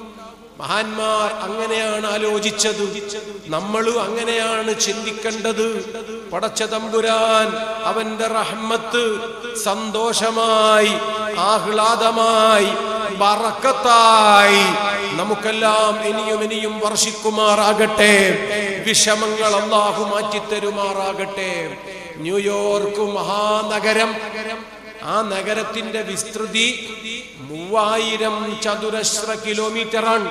മഹാന്മാർ അങ്ങനെയാണ് ആലോചിച്ചത് നമ്മളും അങ്ങനെയാണ് ചിന്തിക്കേണ്ടത് പടച്ച തമ്പുരാൻ അവന്റെ റഹ്മത്ത് സന്തോഷമായി ആഹ്ലാദമായി ബറക്കത്തായി നമുക്കെല്ലാം ഇനിയും ഇനിയും വർഷിക്കുമാറാകട്ടെ വിഷമങ്ങൾ അള്ളാഹു മാറ്റിത്തരുമാറാകട്ടെ ന്യൂയോർക്ക് മഹാനഗരം ആ നഗരത്തിന്റെ വിസ്തൃതി മൂവായിരം ചതുരശ്ര കിലോമീറ്ററാണ്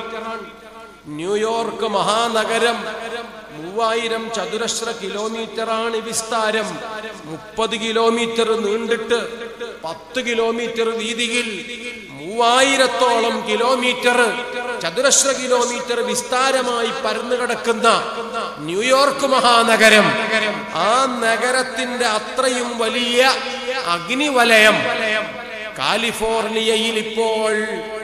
ന്യൂയോർക്ക് മഹാനഗരം മൂവായിരം ചതുരശ്ര കിലോമീറ്ററാണ് വിസ്താരം മുപ്പത് കിലോമീറ്റർ നീണ്ടിട്ട് പത്ത് കിലോമീറ്റർ വീതിയിൽ മൂവായിരത്തോളം കിലോമീറ്റർ ചതുരശ്ര കിലോമീറ്റർ വിസ്താരമായി പരന്നു കിടക്കുന്ന ന്യൂയോർക്ക് മഹാനഗരം ആ നഗരത്തിന്റെ അത്രയും വലിയ അഗ്നിവലയം കാലിഫോർണിയയിൽ ഇപ്പോൾ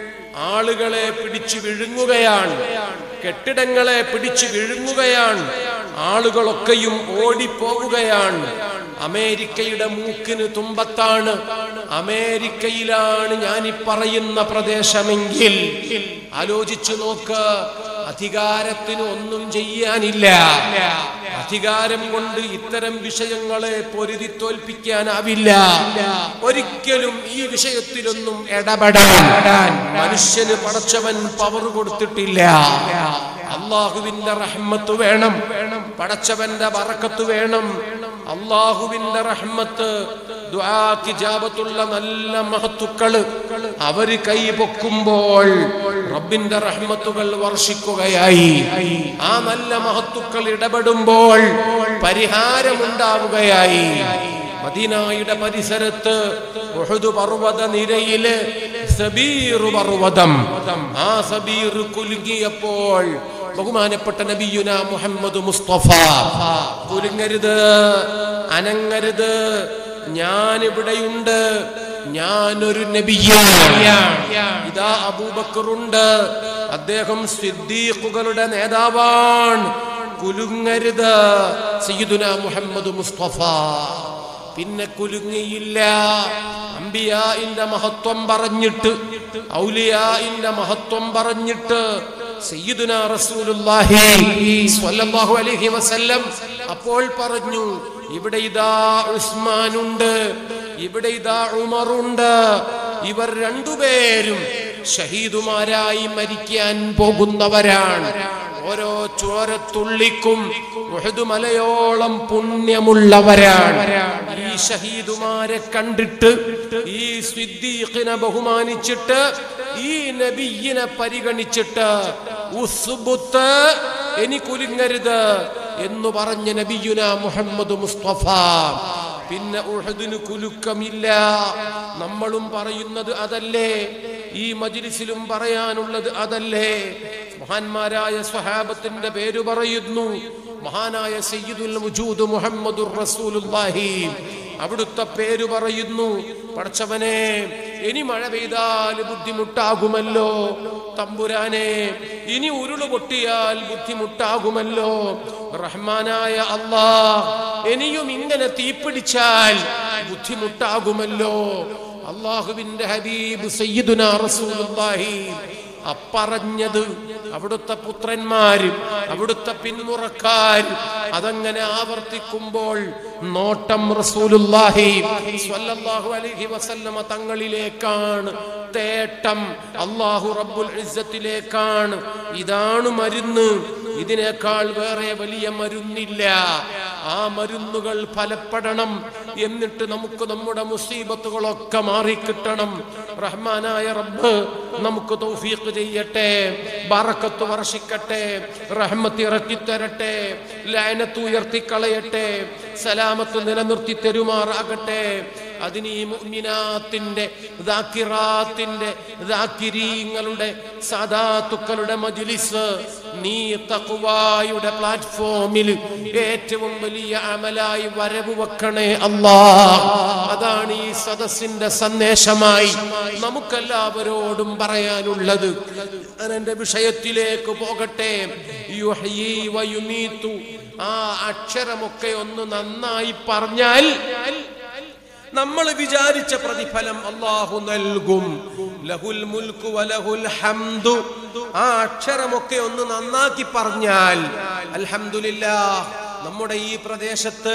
ആളുകളെ പിടിച്ചു വിഴുങ്ങുകയാണ് കെട്ടിടങ്ങളെ പിടിച്ചു വിഴുങ്ങുകയാണ് ആളുകളൊക്കെയും ഓടിപ്പോവുകയാണ് അമേരിക്കയുടെ മൂക്കിന് തുമ്പത്താണ് അമേരിക്കയിലാണ് ഞാൻ ഈ പറയുന്ന പ്രദേശമെങ്കിൽ ആലോചിച്ചു നോക്ക് അധികാരത്തിന് ഒന്നും ചെയ്യാനില്ല അധികാരം കൊണ്ട് ഇത്തരം വിഷയങ്ങളെ പൊരുതി തോൽപ്പിക്കാനാവില്ല ഒരിക്കലും ഈ വിഷയത്തിലൊന്നും ഇടപെടാൻ മനുഷ്യന് പടച്ചവൻ പവർ കൊടുത്തിട്ടില്ല അള്ളാഹുവിന്റെ റഹ്മത്ത് വേണം പടച്ചവന്റെ ബറക്കത്ത് വേണം അള്ളാഹുവിന്റെ റഹ്മത്ത് ദ്വാക്കിജാബത്തുള്ള നല്ല മഹത്തുക്കള് അവര് കൈ പൊക്കുമ്പോൾ റബ്ബിന്റെ റഹ്മത്തുകൾ വർഷിക്കുകയായി ആ നല്ല മഹത്തുക്കൾ ഇടപെടുമ്പോൾ പരിഹാരമുണ്ടാവുകയായി മദീനായുടെ പരിസരത്ത് ഉഹുദ് പർവ്വത നിരയില് സബീർ പർവ്വതം ആ സബീർ കുലുങ്ങിയപ്പോൾ ബഹുമാനപ്പെട്ട നബിയുന മുഹമ്മദ് മുസ്തഫ കുലുങ്ങരുത് അനങ്ങരുത് ഞാൻ ഇവിടെയുണ്ട് ഞാനൊരു നബിയാണ് ഇതാ അബൂബക്കറുണ്ട് അദ്ദേഹം സിദ്ദീഖുകളുടെ നേതാവാണ് കുലുങ്ങരുത് സയ്യിദുന മുഹമ്മദ് മുസ്തഫ പിന്നെ കുലുങ്ങിയില്ല അംബിയായിന്റെ മഹത്വം പറഞ്ഞിട്ട് ഔലിയായിന്റെ മഹത്വം പറഞ്ഞിട്ട് സയ്യിദുന റസൂലുള്ളാഹി സ്വല്ലല്ലാഹു അലൈഹി വസല്ലം അപ്പോൾ പറഞ്ഞു ഇവിടെ ഇതാ ഉസ്മാനുണ്ട് ഇവിടെ ഇതാ ഉമറുണ്ട് ഇവർ രണ്ടുപേരും ഷഹീദുമാരായി മരിക്കാൻ പോകുന്നവരാണ് ഓരോ ചോരത്തുള്ളിക്കും ഉഹദ് മലയോളം പുണ്യമുള്ളവരാണ് ഈ ഷഹീദുമാരെ കണ്ടിട്ട് ഈ സിദ്ദീഖിനെ ബഹുമാനിച്ചിട്ട് ഈ നബിയിനെ പരിഗണിച്ചിട്ട് ഉസ്ബുത്ത് ഇനി കുലുങ്ങരുത് എന്ന് പറഞ്ഞ നബിയുന മുഹമ്മദ് മുസ്തഫ പിന്നെ ഉഹദിന് കുലുക്കമില്ല നമ്മളും പറയുന്നത് അതല്ലേ ഈ മജിലിസിലും പറയാനുള്ളത് അതല്ലേ മഹാന്മാരായ സ്വഹാബത്തിന്റെ പേര് പറയുന്നു മഹാനായ സയ്യിദുൽ മുജൂദ് മുഹമ്മദുർ റസൂലുള്ളാഹി അവിടുത്തെ പേര് പറയുന്നു പടച്ചവനെ ഇനി മഴ പെയ്താൽ ബുദ്ധിമുട്ടാകുമല്ലോ തമ്പുരാനെ ഇനി ഉരുള് പൊട്ടിയാൽ ബുദ്ധിമുട്ടാകുമല്ലോ റഹ്മാനായ അല്ലാ ഇനിയും ഇങ്ങനെ തീപിടിച്ചാൽ ബുദ്ധിമുട്ടാകുമല്ലോ അള്ളാഹുവിന്റെ ഹബീബ് സയ്യിദുന റസൂലുള്ളാഹി അപ്പറഞ്ഞത് അവിടുത്തെ പുത്രന്മാര് അവിടുത്തെ പിന്മുറക്കാര് അതങ്ങനെ ആവർത്തിക്കുമ്പോൾ നോട്ടം റസൂലുള്ളാഹി സ്വല്ലല്ലാഹു അലൈഹി വസല്ലമ തങ്ങളിലേക്കാണ് തേട്ടം അള്ളാഹു റബ്ബുൽ ഇസ്സത്തിലേക്കാണ് ഇതാണ് മരുന്ന് ഇതിനേക്കാൾ വേറെ വലിയ മരുന്നില്ല ആ മരുന്നുകൾ ഫലപ്പെടണം എന്നിട്ട് നമുക്ക് നമ്മുടെ മുസീബത്തുകളൊക്കെ മാറിക്കിട്ടണം റഹ്മാനായ റബ്ബ് നമുക്ക് തൗഫീഖ് ചെയ്യട്ടെ ബറക്കത്ത് വർഷിക്കട്ടെ റഹ്മത്ത് ഇറക്കി തരട്ടെ ലയനത്ത് ഉയർത്തിക്കളയട്ടെ സലാമത്ത് നിലനിർത്തി തരുമാറാകട്ടെ അതിന് ഈ മുഅ്മിനാത്തിന്റെ ദാക്കിറാത്തിന്റെ ദാക്കിരീങ്ങളുടെ സാദാത്തുക്കളുടെ മജ്ലിസ് നീ തഖ്വായുടെ പ്ലാറ്റ്ഫോമിൽ ഏറ്റവും വലിയ അമലായി വരവ് വെക്കണേ അല്ലാ അതാണ് ഈ സദസ്സിന്റെ സന്ദേശമായി നമുക്കെല്ലാവരോടും പറയാനുള്ളത് ഞാൻ എന്റെ വിഷയത്തിലേക്ക് പോകട്ടെ യുഹ്യീ വയുമീതു ആ അക്ഷരമൊക്കെ ഒന്ന് നന്നായി പറഞ്ഞാൽ നമ്മൾ വിചാരിച്ച പ്രതിഫലം അള്ളാഹു നൽകും ലഹുൽ മുൽക്കു വലഹുൽ ഹംദു ആ അക്ഷരമൊക്കെ ഒന്ന് നന്നാക്കി പറഞ്ഞാൽ അൽഹംദുലില്ലാ നമ്മുടെ ഈ പ്രദേശത്ത്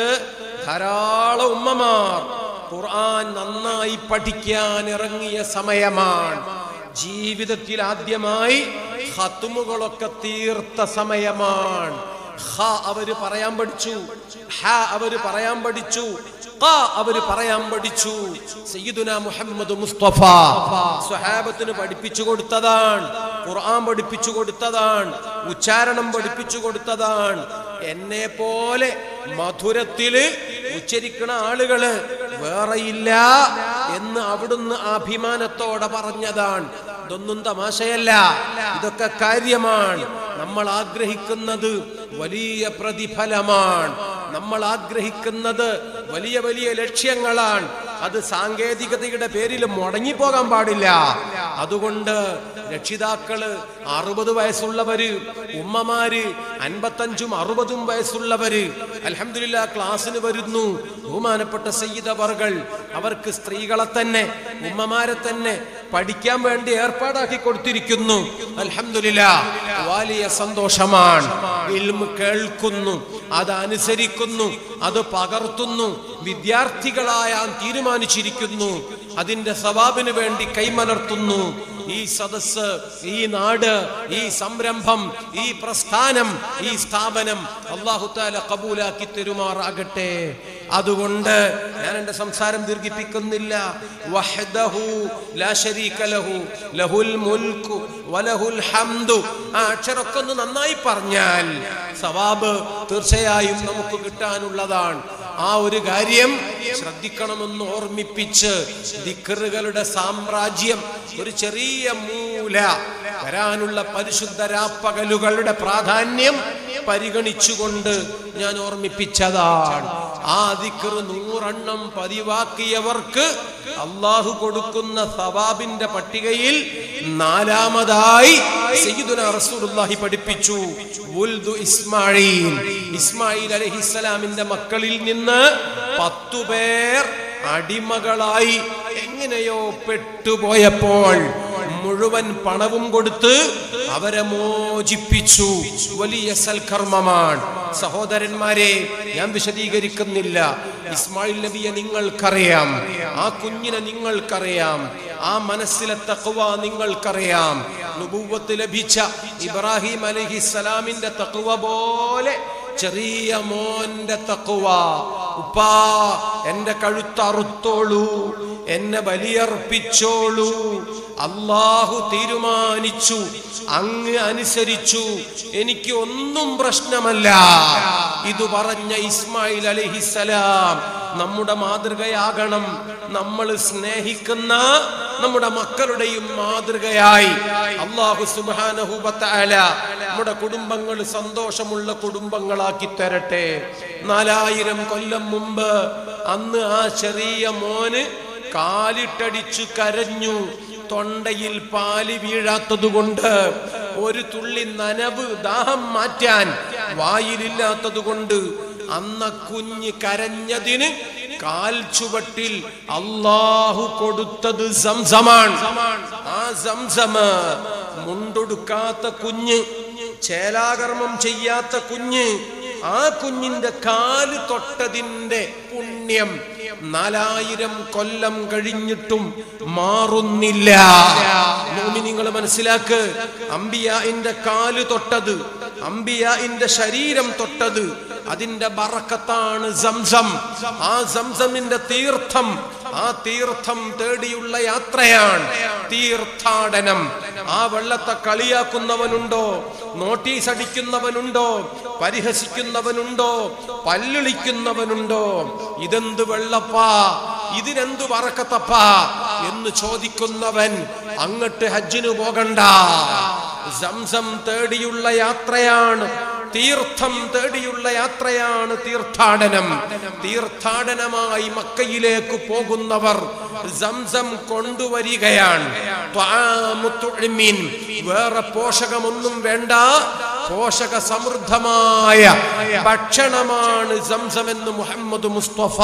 ധാരാളം ഉമ്മമാർ ഖുർആൻ നന്നായി പഠിക്കാൻ ഇറങ്ങിയ സമയമാണ് ജീവിതത്തിൽ ആദ്യമായി ഹത്തുമുകളൊക്കെ തീർത്ത സമയമാണ് ഹ അവര് പറയാൻ പഠിച്ചു ഹ അവര് പറയാൻ പഠിച്ചു ഖ അവര് പറയാൻ പഠിച്ചു സയ്യിദുന മുഹമ്മദ് മുസ്തഫ സ്വഹാബത്തിന് പഠിപ്പിച്ചു കൊടുത്തതാണ് ഖുർആൻ പഠിപ്പിച്ചു കൊടുത്തതാണ് ഉച്ചാരണം പഠിപ്പിച്ചു കൊടുത്തതാണ് എന്നെ പോലെ മധുരത്തില് ഉച്ചരിക്കണ ആളുകള് വേറെയില്ല എന്ന് അവിടുന്ന് അഭിമാനത്തോടെ പറഞ്ഞതാണ് ഇതൊന്നും തമാശയല്ല ഇതൊക്കെ കാര്യമാണ് നമ്മൾ ആഗ്രഹിക്കുന്നത് വലിയ പ്രതിഫലമാണ് നമ്മൾ ആഗ്രഹിക്കുന്നത് വലിയ വലിയ ലക്ഷ്യങ്ങളാണ് അത് സാങ്കേതികതയുടെ പേരിൽ മുടങ്ങിപ്പോകാൻ പാടില്ല അതുകൊണ്ട് രക്ഷിതാക്കള് അറുപത് വയസ്സുള്ളവര് ഉമ്മമാര് അൻപത്തഞ്ചും അറുപതും വയസ്സുള്ളവര് അലഹമില്ല ക്ലാസ്സിന് വരുന്നു ബഹുമാനപ്പെട്ട സയ്യിദവർകൾ അവർക്ക് സ്ത്രീകളെ തന്നെ ഉമ്മമാരെ തന്നെ പഠിക്കാൻ വേണ്ടി ഏർപ്പാടാക്കി കൊടുത്തിരിക്കുന്നു അലഹമില്ല വലിയ സന്തോഷമാണ് ഇൽമ് കേൾക്കുന്നു അത് അനുസരിക്കുന്നു അത് പകർത്തുന്നു വിദ്യാർത്ഥികളായ തീരുമാനിച്ചിരിക്കുന്നു അതിന്റെ സവാബിന് വേണ്ടി കൈമലർത്തുന്നു ഈ സദസ് ഈ നാട് ഈ സംരംഭം ഈ പ്രസ്ഥാനം ഈ സ്ഥാപനം അള്ളാഹുത്താല കബൂലാക്കി തെരുമാറാകട്ടെ അതുകൊണ്ട് ഞാൻ എന്റെ സംസാരം ദീർഘിപ്പിക്കുന്നില്ല വഹ്ദഹു ലാ ശരീക ലഹു ലഹുൽ മുൽക്കു വലഹുൽ ഹംദു ആ അക്ഷരമൊക്കെ ഒന്ന് നന്നായി പറഞ്ഞാൽ സവാബ് തീർച്ചയായും നമുക്ക് കിട്ടാനുള്ളതാണ് ആ ഒരു കാര്യം ശ്രദ്ധിക്കണമെന്ന് ഓർമ്മിപ്പിച്ച് ദിക്കറുകളുടെ സാമ്രാജ്യം ഒരു ചെറിയ മൂല വരാനുള്ള പരിശുദ്ധ രാപ്പകലുകളുടെ പ്രാധാന്യം പരിഗണിച്ചുകൊണ്ട് ഞാൻ ഓർമ്മിപ്പിച്ചതാണ് ആ ദിക്കറ് നൂറെണ്ണം പതിവാക്കിയവർക്ക് അള്ളാഹു കൊടുക്കുന്ന സവാബിന്റെ പട്ടികയിൽ നാലാമതായി സയ്യിദുന റസൂലുള്ളാഹി പഠിപ്പിച്ചു ഉൽദു ഇസ്മായിൽ ഇസ്മായിൽ അലഹിസ്സലാമിന്റെ മക്കളിൽ നിന്ന് പത്തു പേർ അടിമകളായി എങ്ങനെയോ പെട്ടുപോയപ്പോൾ മുഴുവൻ പണവും കൊടുത്ത് അവരെ മോചിപ്പിച്ചു വലിയ സൽക്കർമ്മമാണ് സഹോദരന്മാരെ ഞാൻ വിശദീകരിക്കുന്നില്ല ഇസ്മായിൽ നബിയെ നിങ്ങൾക്കറിയാം ആ കുഞ്ഞിനെ നിങ്ങൾക്കറിയാം ആ മനസ്സിലെ തഖ്വ നിങ്ങൾക്കറിയാം നുബുവത്ത് ലഭിച്ച ഇബ്രാഹിം അലഹിസ്സലാമിന്റെ തഖ്വ പോലെ ചെറിയ മോന്റെ തക്കുവ ഉപ്പാ എന്റെ കഴുത്തറുത്തോളൂ എന്നെ ബലിയർപ്പിച്ചോളൂ അള്ളാഹു തീരുമാനിച്ചു അങ്ങ് അനുസരിച്ചു എനിക്ക് ഒന്നും പ്രശ്നമല്ല ഇത് പറഞ്ഞ ഇസ്മായിൽ അലഹിസലാം നമ്മുടെ മാതൃകയാകണം നമ്മൾ സ്നേഹിക്കുന്ന നമ്മുടെ മക്കളുടെയും മാതൃകയായി അള്ളാഹു സുബാനഹുബത്തായ നമ്മുടെ കുടുംബങ്ങൾ സന്തോഷമുള്ള കുടുംബങ്ങളാക്കി തരട്ടെ നാലായിരം കൊല്ലം മുമ്പ് അന്ന് ആ ചെറിയ മോന് കാലിട്ടടിച്ചു കരഞ്ഞു തൊണ്ടയിൽ പാല് വീഴാത്തത് കൊണ്ട് ഒരു തുള്ളി നനവ് ദാഹം മാറ്റാൻ വായിലില്ലാത്തത് കൊണ്ട് അന്ന കുഞ്ഞ് കരഞ്ഞതിന് കാൽ ചുവട്ടിൽ അള്ളാഹു കൊടുത്തത് സംസമാണ് ആ സംസമ മുണ്ടൊടുക്കാത്ത കുഞ്ഞ് ചേലാകർമ്മം ചെയ്യാത്ത കുഞ്ഞ് ആ കുഞ്ഞിന്റെ കാല് തൊട്ടതിന്റെ പുണ്യം നാലായിരം കൊല്ലം കഴിഞ്ഞിട്ടും മാറുന്നില്ല നിങ്ങൾ മനസ്സിലാക്ക് അമ്പിയാന്റെ കാല് തൊട്ടത് അമ്പിയാന്റെ ശരീരം തൊട്ടത് അതിന്റെ ബറക്കത്താണ് സംസം ആ സംസമിന്റെ തീർത്ഥം ആ തീർത്ഥം തേടിയുള്ള യാത്രയാണ് തീർത്ഥാടനം ആ വെള്ളത്തെ കളിയാക്കുന്നവനുണ്ടോ നോട്ടീസ് അടിക്കുന്നവനുണ്ടോ പരിഹസിക്കുന്നവനുണ്ടോ പല്ലിളിക്കുന്നവനുണ്ടോ ഇതെന്ത് വെള്ളപ്പാ ഇതിനെന്ത് വറക്കത്തപ്പാ എന്ന് ചോദിക്കുന്നവൻ അങ്ങട്ട് ഹജ്ജിന് പോകണ്ട സംസം തേടിയുള്ള യാത്രയാണ് തീർത്ഥം തേടിയുള്ള യാത്രയാണ് തീർത്ഥാടനം തീർത്ഥാടനമായി മക്കയിലേക്ക് പോകുന്നവർ സംസം കൊണ്ടുവരികയാണ് ത്വാമു തുഅ്മിൻ. വേറെ പോഷകമൊന്നും വേണ്ട പോഷക സമൃദ്ധമായ ഭക്ഷണമാണ് സംസം എന്ന് മുഹമ്മദ് മുസ്തഫ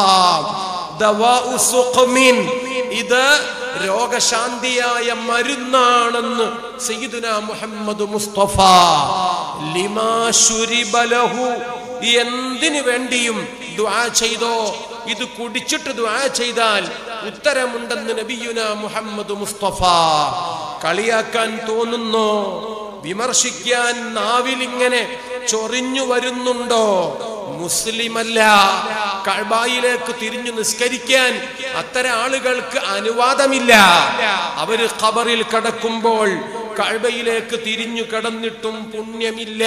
ദവാഉ സുഖ്മിൻ. ഇത് രോഗശാന്തിയായ മരുന്നാണെന്ന് സയ്യിദുന മുഹമ്മദ് മുസ്തഫ ലിമാ ശുരിബ ലഹു എന്തിനു വേണ്ടിയും ദുആ ചെയ്തോ ഇത് കുടിച്ചിട്ട് ദുആ ചെയ്താൽ ഉത്തരമുണ്ടെന്ന് നബിയുന മുഹമ്മദ് മുസ്തഫ കളിയാക്കാൻ തോന്നുന്നോ വിമർശിക്കാൻ നാവിലിങ്ങനെ ചൊറിഞ്ഞു വരുന്നുണ്ടോ മുസ്ലിമല്ല കഴബായിലേക്ക് തിരിഞ്ഞു നിസ്കരിക്കാൻ അത്തരം ആളുകൾക്ക് അനുവാദമില്ല അവര് ഖബറിൽ കിടക്കുമ്പോൾ കഴബയിലേക്ക് തിരിഞ്ഞു കിടന്നിട്ടും പുണ്യമില്ല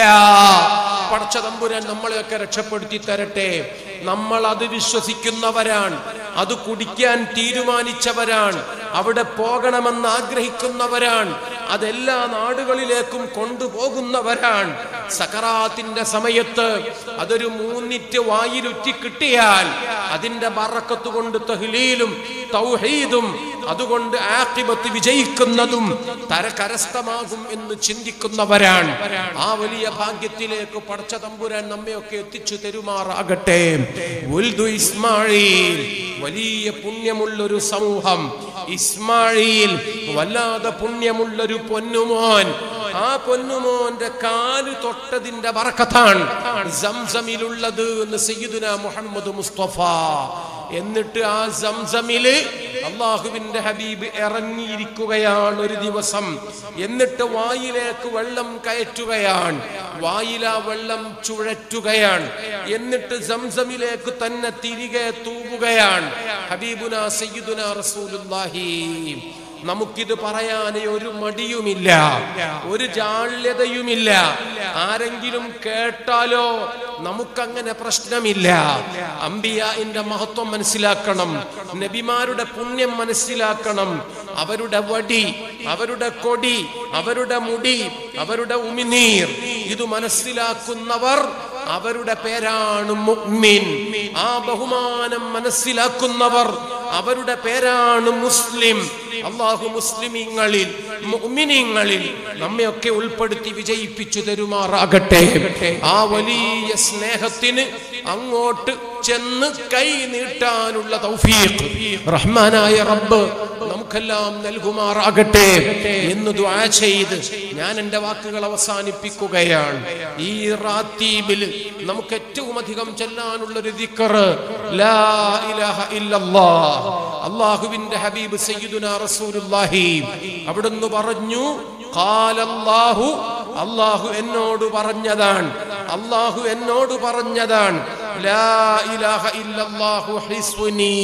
പടച്ച തമ്പുരാൻ നമ്മളെയൊക്കെ രക്ഷപ്പെടുത്തി തരട്ടെ നമ്മൾ അത് വിശ്വസിക്കുന്നവരാണ് അത് കുടിക്കാൻ തീരുമാനിച്ചവരാണ് അവിടെ പോകണമെന്ന് ആഗ്രഹിക്കുന്നവരാണ് അതെല്ലാ നാടുകളിലേക്കും കൊണ്ടുപോകുന്നവരാണ് സക്കറാത്തിന്റെ സമയത്ത് അതൊരു മൂന്നിറ്റ് വായിലുറ്റി കിട്ടിയാൽ അതിന്റെ ബറക്കത്ത് കൊണ്ട് തഹ്ലീലും തൗഹീദും അതുകൊണ്ട് ആഖിബത്ത് വിജയിക്കുന്നതും തര കരസ്ഥമാകും എന്ന് ചിന്തിക്കുന്നവരാണ് ആ വലിയ ഭാഗ്യത്തിലേക്ക് പടച്ച തമ്പുരാൻ നമ്മയൊക്കെ എത്തിച്ചു തരുമാറാകട്ടെ ഉൽദു ഇസ്മായിൽ വലിയ പുണ്യമുള്ളൊരു സമൂഹം ഇസ്മായിൽ വല്ലാതെ പുണ്യമുള്ളൊരു പൊന്നുമോൻ ആ പൊന്നുമോന്റെ കാല് തൊട്ടതിന്റെ ബറക്കത്താണ് സംസമിലുള്ളത് എന്ന് സയ്യിദുന മുഹമ്മദ് മുസ്തഫ എന്നിട്ട് ആ സംസമില് അള്ളാഹുവിന്റെ ഹബീബ് ഇറങ്ങിയിരിക്കുകയാണ് ഒരു ദിവസം എന്നിട്ട് വായിലേക്ക് വെള്ളം കയറ്റുകയാണ് വായില വെള്ളം ചുഴറ്റുകയാണ് എന്നിട്ട് സംസമിലേക്ക് തന്നെ തിരികെ തൂവുകയാണ് ഹബീബുന സയ്യിദുന റസൂലുള്ളാഹി നമുക്കിത് പറയാൻ ഒരു മടിയുമില്ല ഒരു ജാള്യതയുമില്ല ആരെങ്കിലും കേട്ടാലോ നമുക്കങ്ങനെ പ്രശ്നമില്ല അമ്പിയാന്റെ മഹത്വം മനസ്സിലാക്കണം നബിമാരുടെ പുണ്യം മനസ്സിലാക്കണം അവരുടെ വടി അവരുടെ കൊടി അവരുടെ മുടി അവരുടെ ഉമിനീർ ഇത് മനസ്സിലാക്കുന്നവർ അവരുടെ പേരാണ് മുഅ്മിൻ ആ ബഹുമാനം മനസ്സിലാക്കുന്നവർ അവരുടെ പേരാണ് മുസ്ലിം അള്ളാഹു മുസ്ലിമീങ്ങളിൽ മുഅ്മിനീങ്ങളിൽ നമ്മയൊക്കെ ഉൾപ്പെടുത്തി വിജയിപ്പിച്ചു തരുമാറാകട്ടെ ആ വലിയ സ്നേഹത്തിന് അങ്ങോട്ട് ചെന്ന് കൈ നീട്ടാനുള്ള തൗഫീഖ് റഹ്മാനായ റബ്ബ് നമുക്കെല്ലാം നൽകുമാറാകട്ടെ എന്ന് ദുആ ചെയ്ത് ഞാൻ എൻ്റെ വാക്കുകൾ അവസാനിപ്പിക്കുകയാണ് ഈ റാത്തീബിൽ നമുക്ക് ഏറ്റവും അധികം ചെല്ലാനുള്ള ഒരു ദിക്റ് ലാ ഇലാഹ ഇല്ലല്ലാഹ് അള്ളാഹുവിന്റെ ഹബീബ് സയ്യിദുന റസൂലുള്ളാഹി അവിടുന്ന് പറഞ്ഞു ഖാലല്ലാഹു അള്ളാഹു എന്നോട് പറഞ്ഞതാണ് അള്ളാഹു എന്നോട് പറഞ്ഞതാണ് ലാ ഇലാഹ ഇല്ലല്ലാഹു ഹിസ്നി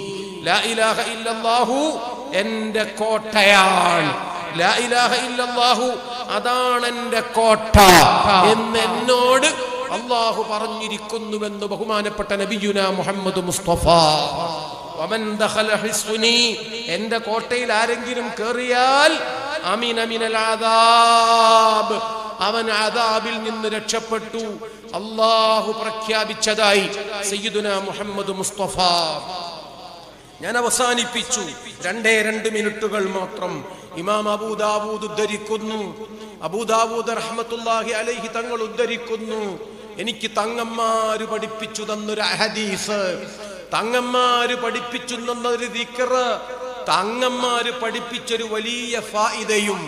ലാ ഇലാഹ ഇല്ലല്ലാഹു എന്റെ കോട്ടയാണ് ലാ ഇലാഹ ഇല്ലല്ലാഹു അതാണ് എന്റെ കോട്ട എന്ന് എന്നോട് അള്ളാഹു പറഞ്ഞിരിക്കുന്നുവെന്ന് ബഹുമാനപ്പെട്ട നബിയുന മുഹമ്മദ് മുസ്തഫ വമൻ ദഖല ഹിസ്നി എന്റെ കോട്ടയിൽ ആരെങ്കിലും കേറിയാൽ അമിന മിനൽ ആദാബ് അവൻ ആദാബിൽ നിന്ന് രക്ഷപ്പെട്ടു അള്ളാഹു പ്രഖ്യാപിച്ചതായി സയ്യിദുന മുഹമ്മദ് മുസ്തഫ ഞാൻ അവസാനിപ്പിച്ചു രണ്ടേ രണ്ട് മിനിറ്റുകൾ മാത്രം ഇമാം അബൂദാവൂദ് ഉദ്ധരിക്കുന്നു അബൂദാവൂദ് റഹ്മത്തുല്ലാഹി അലൈഹി തങ്ങൾ ഉദ്ധരിക്കുന്നു എനിക്ക് തങ്ങന്മാര് പഠിപ്പിച്ചു തന്നൊരു ഹദീസ് തങ്ങന്മാര് പഠിപ്പിച്ചു തന്നൊരു ദിക്റ് തങ്ങന്മാര് പഠിപ്പിച്ചൊരു വലിയ ഫായിദയും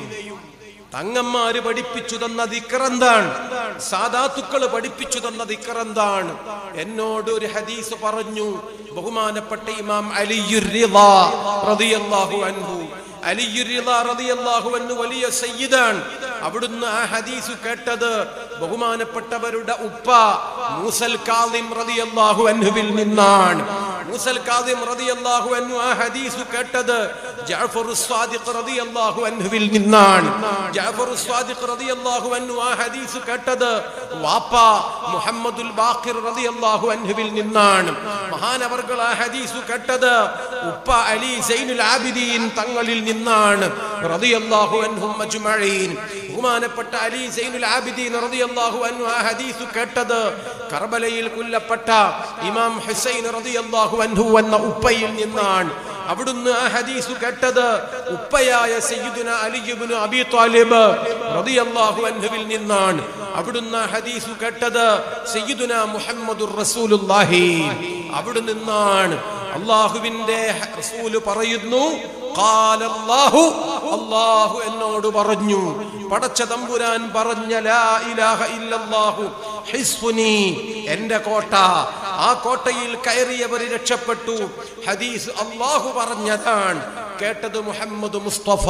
തങ്ങന്മാര് പഠിപ്പിച്ചു തന്ന ദിക്കറെന്താണ് സാധാത്തുക്കള് പഠിപ്പിച്ചു തന്ന ദിക്കറെന്താണ് എന്നോട് ഒരു ഹദീസ് പറഞ്ഞു ബഹുമാനപ്പെട്ട ഇമാം അലിയുർ റിളാ റളിയല്ലാഹു അൻഹു അലിയുർ റിളാ റളിയല്ലാഹു അൻഹു വലിയ സയ്യിദാണ് അവിടുന്ന് ആ ഹദീസ് കേട്ടത് ബഹുമാനപ്പെട്ടവരുടെ ഉപ്പ മൂസൽ കാളിം റളിയല്ലാഹു അൻഹുവിൽ നിന്നാണ് മൂസൽ കാളിം റളിയല്ലാഹു അൻഹു ആ ഹദീസ് കേട്ടത് ജഅഫർ സ്വാദിഖ് റളിയല്ലാഹു അൻഹുവിൽ നിന്നാണ് ജഅഫർ സ്വാദിഖ് റളിയല്ലാഹു അൻഹു ആ ഹദീസ് കേട്ടത് വാപ്പ മുഹമ്മദുൽ ബാഖിർ റളിയല്ലാഹു അൻഹുവിൽ നിന്നാണ് മഹാനവർകൾ ആ ഹദീസ് കേട്ടത് ഉപ്പ അലി സൈനുൽ ആബിദീൻ തങ്ങളിൽ നിന്നാണ് റളിയല്ലാഹു അൻഹും അജ്മഈൻ ബഹുമാനപ്പെട്ട അലി സൈനുൽ ആബിദീൻ റളിയല്ലാഹു അൻഹു ആ ഹദീസ് കേട്ടത് കർബലയിൽ കൊല്ലപ്പെട്ട ഇമാം ഹുസൈൻ റളിയല്ലാഹു അൻഹു എന്ന ഉപ്പയിൽ നിന്നാണ് അവിടുന്ന് ആ ഹദീസ് കേട്ടത് ഉപ്പയായ സയ്യിദുന അലി ഇബ്നു അബി ത്വാലിബ് റളിയല്ലാഹു അൻഹുവിൽ നിന്നാണ് അവിടുന്ന് ആ ഹദീസ് കേട്ടത് സയ്യിദുന മുഹമ്മദുർ റസൂലുള്ളാഹി അവിടെ നിന്നാണ് അള്ളാഹുവിന്റെ റസൂല് പറയുന്നു قال الله അള്ളാഹു എന്നോട് പറഞ്ഞു പടച്ച തമ്പുരാൻ പറഞ്ഞ ലാ ഇലാഹ ഇല്ലല്ലാഹു ഹിസ്ഫുനി എന്റെ കോട്ട ആ കോട്ടയിൽ കയറിയവർ രക്ഷപ്പെട്ടു ഹദീസ് അള്ളാഹു പറഞ്ഞതാണ് കേട്ടത് മുഹമ്മദ് മുസ്തഫ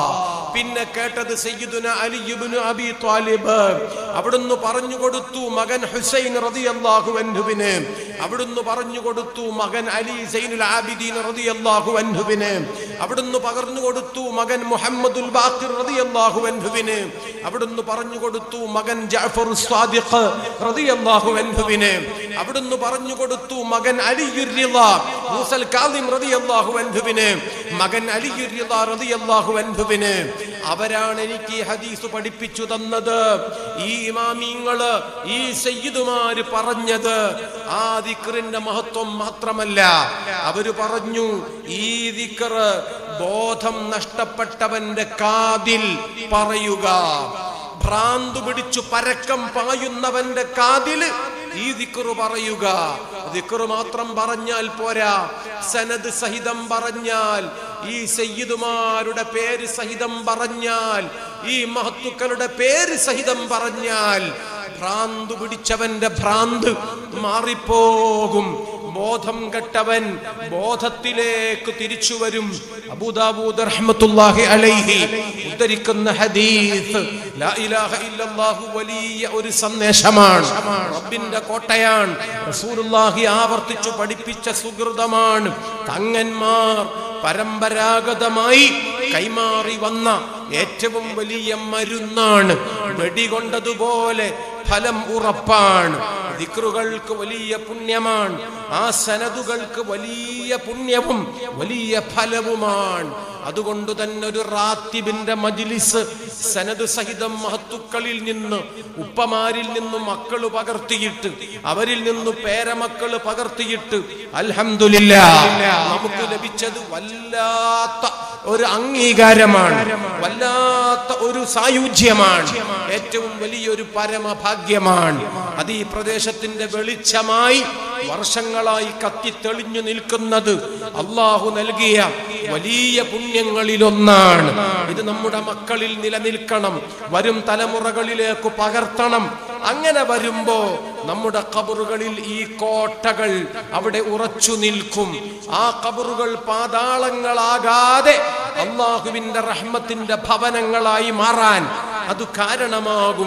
പിന്നെ കേട്ടത് സയ്യിദുന അലി ഇബ്നു അബി ത്വാലിബ് അവിടുന്ന് പറഞ്ഞു കൊടുത്തു മകൻ ഹുസൈൻ റളിയല്ലാഹു അൻഹുവിന് അവിടുന്ന് പറഞ്ഞു കൊടുത്തു മകൻ അലി സൈനുൽ ആബിദീൻ റളിയല്ലാഹു അൻഹുവിന് അവിടുന്ന് പകർന്നു കൊടുത്തു മകൻ മുഹമ്മദുൽ ബാഖിർ റളിയല്ലാഹു അൻഹുവിന് അവിടുന്ന് പറഞ്ഞു കൊടുത്തു മകൻ ജഅഫർ സ്വാദിഖ് റളിയല്ലാഹു അൻഹുവിന് അവിടുന്ന് പറഞ്ഞു കൊടുത്തു മകൻ അലിയുർ റിള മൂസൽ കാളിം റളിയല്ലാഹു അൻഹുവിന് മകൻ അലിയുർ റിള റളിയല്ലാഹു അൻഹുവിന് അവരാണ് എനിക്ക് ഈ ഹദീസ് പഠിപ്പിച്ചു തന്നത് ഈ ഇമാമിങ്ങള് ഈ സയ്യിദുമാര് പറഞ്ഞത് ആ ദിക്റിന്റെ മഹത്വം മാത്രമല്ല അവര് പറഞ്ഞു ഈ ദിക്റ് ബോധം നഷ്ടപ്പെട്ടവന്റെ കാതിൽ പറയുക ഭ്രാന്ത് പിടിച്ചു പരക്കം പായുന്നവന്റെ കാതിൽ ഈ ദിക്റ് പറയുക ദിക്റ് മാത്രം പറഞ്ഞാൽ പോരാ സനദ് സഹിതം പറഞ്ഞാൽ ഈ സയ്യിദുമാരുടെ പേര് സഹിതം പറഞ്ഞാൽ ഈ മഹത്തുക്കളുടെ പേര് സഹിതം പറഞ്ഞാൽ ഭ്രാന്ത് പിടിച്ചവന്റെ ഭ്രാന്ത് മാറിപ്പോകും ബോധം കെട്ടവൻ ബോധത്തിലേക്ക് തിരിച്ചു വരും അബൂദാബൂദ് റഹ്മത്തുള്ളാഹി അലൈഹി ഉദ്ധരിക്കുന്ന ഹദീസ് ലാ ഇലാഹ ഇല്ലല്ലാഹു വലിയ ഒരു സന്ദേശമാണ് റബ്ബിന്റെ കോട്ടയാണ് റസൂലുള്ളാഹി ആവർത്തിച്ചു പഠിപ്പിച്ച സുഹൃതമാണ് തങ്ങന്മാർ പരമ്പരാഗതമായി കൈമാറി വന്ന ഏറ്റവും വലിയ മരുന്നാണ് വെടികൊണ്ടതുപോലെ ഫലം ഉറപ്പാണ് ദിക്റുകൾക്ക് വലിയ പുണ്യമാണ് ആ സനതുകൾക്ക് വലിയ പുണ്യവും വലിയ ഫലവുമാണ് അതുകൊണ്ട് തന്നെ ഒരു റാത്തിബിന്റെ മജിലിസ് സനത് സഹിതം മഹത്തുക്കളിൽ നിന്ന് ഉപ്പമാരിൽ നിന്ന് മക്കള് പകർത്തിയിട്ട് അവരിൽ നിന്ന് പേരമക്കള് പകർത്തിയിട്ട് അൽഹംദുലില്ല നമുക്ക് ലഭിച്ചത് വല്ലാത്ത ഒരു അംഗീകാരമാണ് വല്ലാത്ത ഒരു സായുജ്യമാണ് ഏറ്റവും വലിയൊരു പരമഭാഗ്യമാണ് അത് ഈ പ്രദേശത്തിന്റെ വെളിച്ചമായി വർഷങ്ങളായി കത്തിത്തെളിഞ്ഞു നിൽക്കുന്നത് അള്ളാഹു നൽകിയ വലിയ പുണ്യങ്ങളിലൊന്നാണ് ഇത് നമ്മുടെ മക്കളിൽ നിലനിൽക്കണം വരും തലമുറകളിലേക്ക് പകർത്തണം അങ്ങനെ വരുമ്പോ നമ്മുടെ കബറുകളിൽ ഈ കോട്ടകൾ അവിടെ ഉറച്ചു നിൽക്കും ആ കബറുകൾ പാതാളങ്ങളാകാതെ അള്ളാഹുവിന്റെ റഹ്മത്തിന്റെ ഭവനങ്ങളായി മാറാൻ അത് കാരണമാകും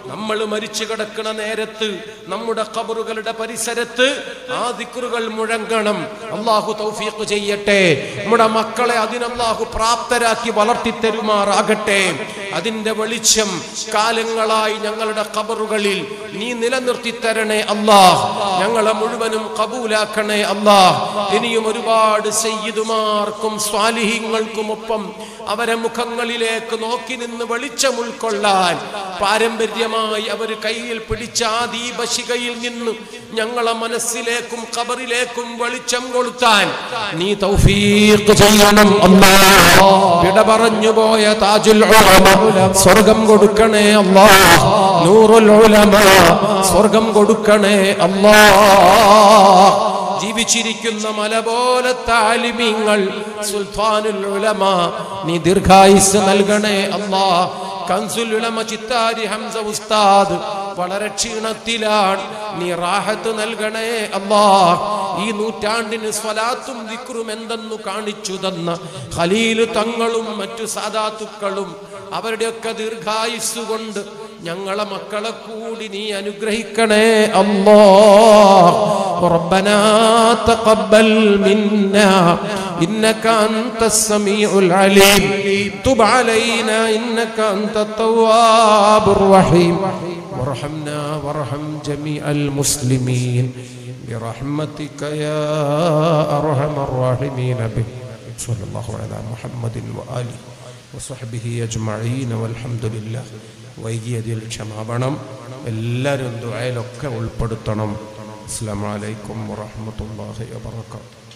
നമ്മൾ മരിച്ചു കിടക്കുന്ന നേരത്ത് നമ്മുടെ ഖബറുകളുടെ പരിസരത്ത് ആ ദിക്റുകൾ മുഴങ്ങണം അള്ളാഹു തൗഫീഖ് ചെയ്യട്ടെ നമ്മുടെ മക്കളെ അതിനല്ലാഹു പ്രാപ്തരാക്കി വളർത്തി തരുമാറാകട്ടെ അതിന്റെ വെളിച്ചം കാലങ്ങളായി ഞങ്ങളുടെ ഖബറുകളിൽ നീ നിലനിർത്തി തരണേ അല്ലാഹ് ഞങ്ങളെ മുഴുവനും കബൂലാക്കണേ അല്ലാഹ് ഇനിയും ഒരുപാട് സയ്യിദുമാർക്കും സ്വാലിഹീങ്ങൾക്കും ഒപ്പം അവരെ മുഖങ്ങളിലേക്ക് നോക്കി നിന്ന് വെളിച്ചം ഉൾക്കൊള്ളാൻ പാരമ്പര്യമായി അവർ കയ്യിൽ പിടിച്ച ആ ദീപശികയിൽ നിന്ന് ഞങ്ങളെ മനസ്സിലേക്കും ഖബറിലേക്കും വെളിച്ചം കൊളുത്താൻ നീ തൗഫീഖ് ചെയ്യണം അല്ലാഹ് വിട പറഞ്ഞു പോയ താജുൽ ഉലമ സ്വർഗം കൊടുക്കണേ അല്ലാഹ് നൂറുൽ ഉലമ സ്വർഗം കൊടുക്കണേ അല്ലാഹ് ജീവിച്ചിരിക്കുന്ന മല പോലത്തെ ആലിമീങ്ങൾ സുൽത്താനുൽ ഉലമ നീ ദീർഘായുസ് നൽകണേ അല്ലാ കൻസുൽ ഉലമ ചിത്താരി ഹംസ ഉസ്താദ് വളരെ ക്ഷീണത്തിലാണ് നീ റാഹത്ത് നൽകണേ അല്ലാ ഈ നൂറ്റാണ്ടിന് സ്വലാത്തും ദിക്റും എന്തെന്നു കാണിച്ചു തന്ന ഖലീൽ തങ്ങളും മറ്റു സാദാത്തുക്കളും അവരുടെയൊക്കെ ദീർഘായുസ് കൊണ്ട് ഞങ്ങളെ മക്കളെ കൂടി നീ അനുഗ്രഹിക്കണേ അല്ലോ ربنا تقبل منا إنك أنت السميع العليم تب علينا إنك أنت التواب الرحيم وارحمنا وارحم جميع المسلمين برحمتك يا أرحم الراحمين بك صلى الله على محمد وآله وصحبه أجمعين والحمد لله വൈകിയതിൽ ക്ഷമാപണം എല്ലാവരും ദുആയിലൊക്കെ ഉൾപ്പെടുത്തണം അസ്സലാമു അലൈക്കും വറഹ്മത്തുള്ളാഹി വബറകാതുഹു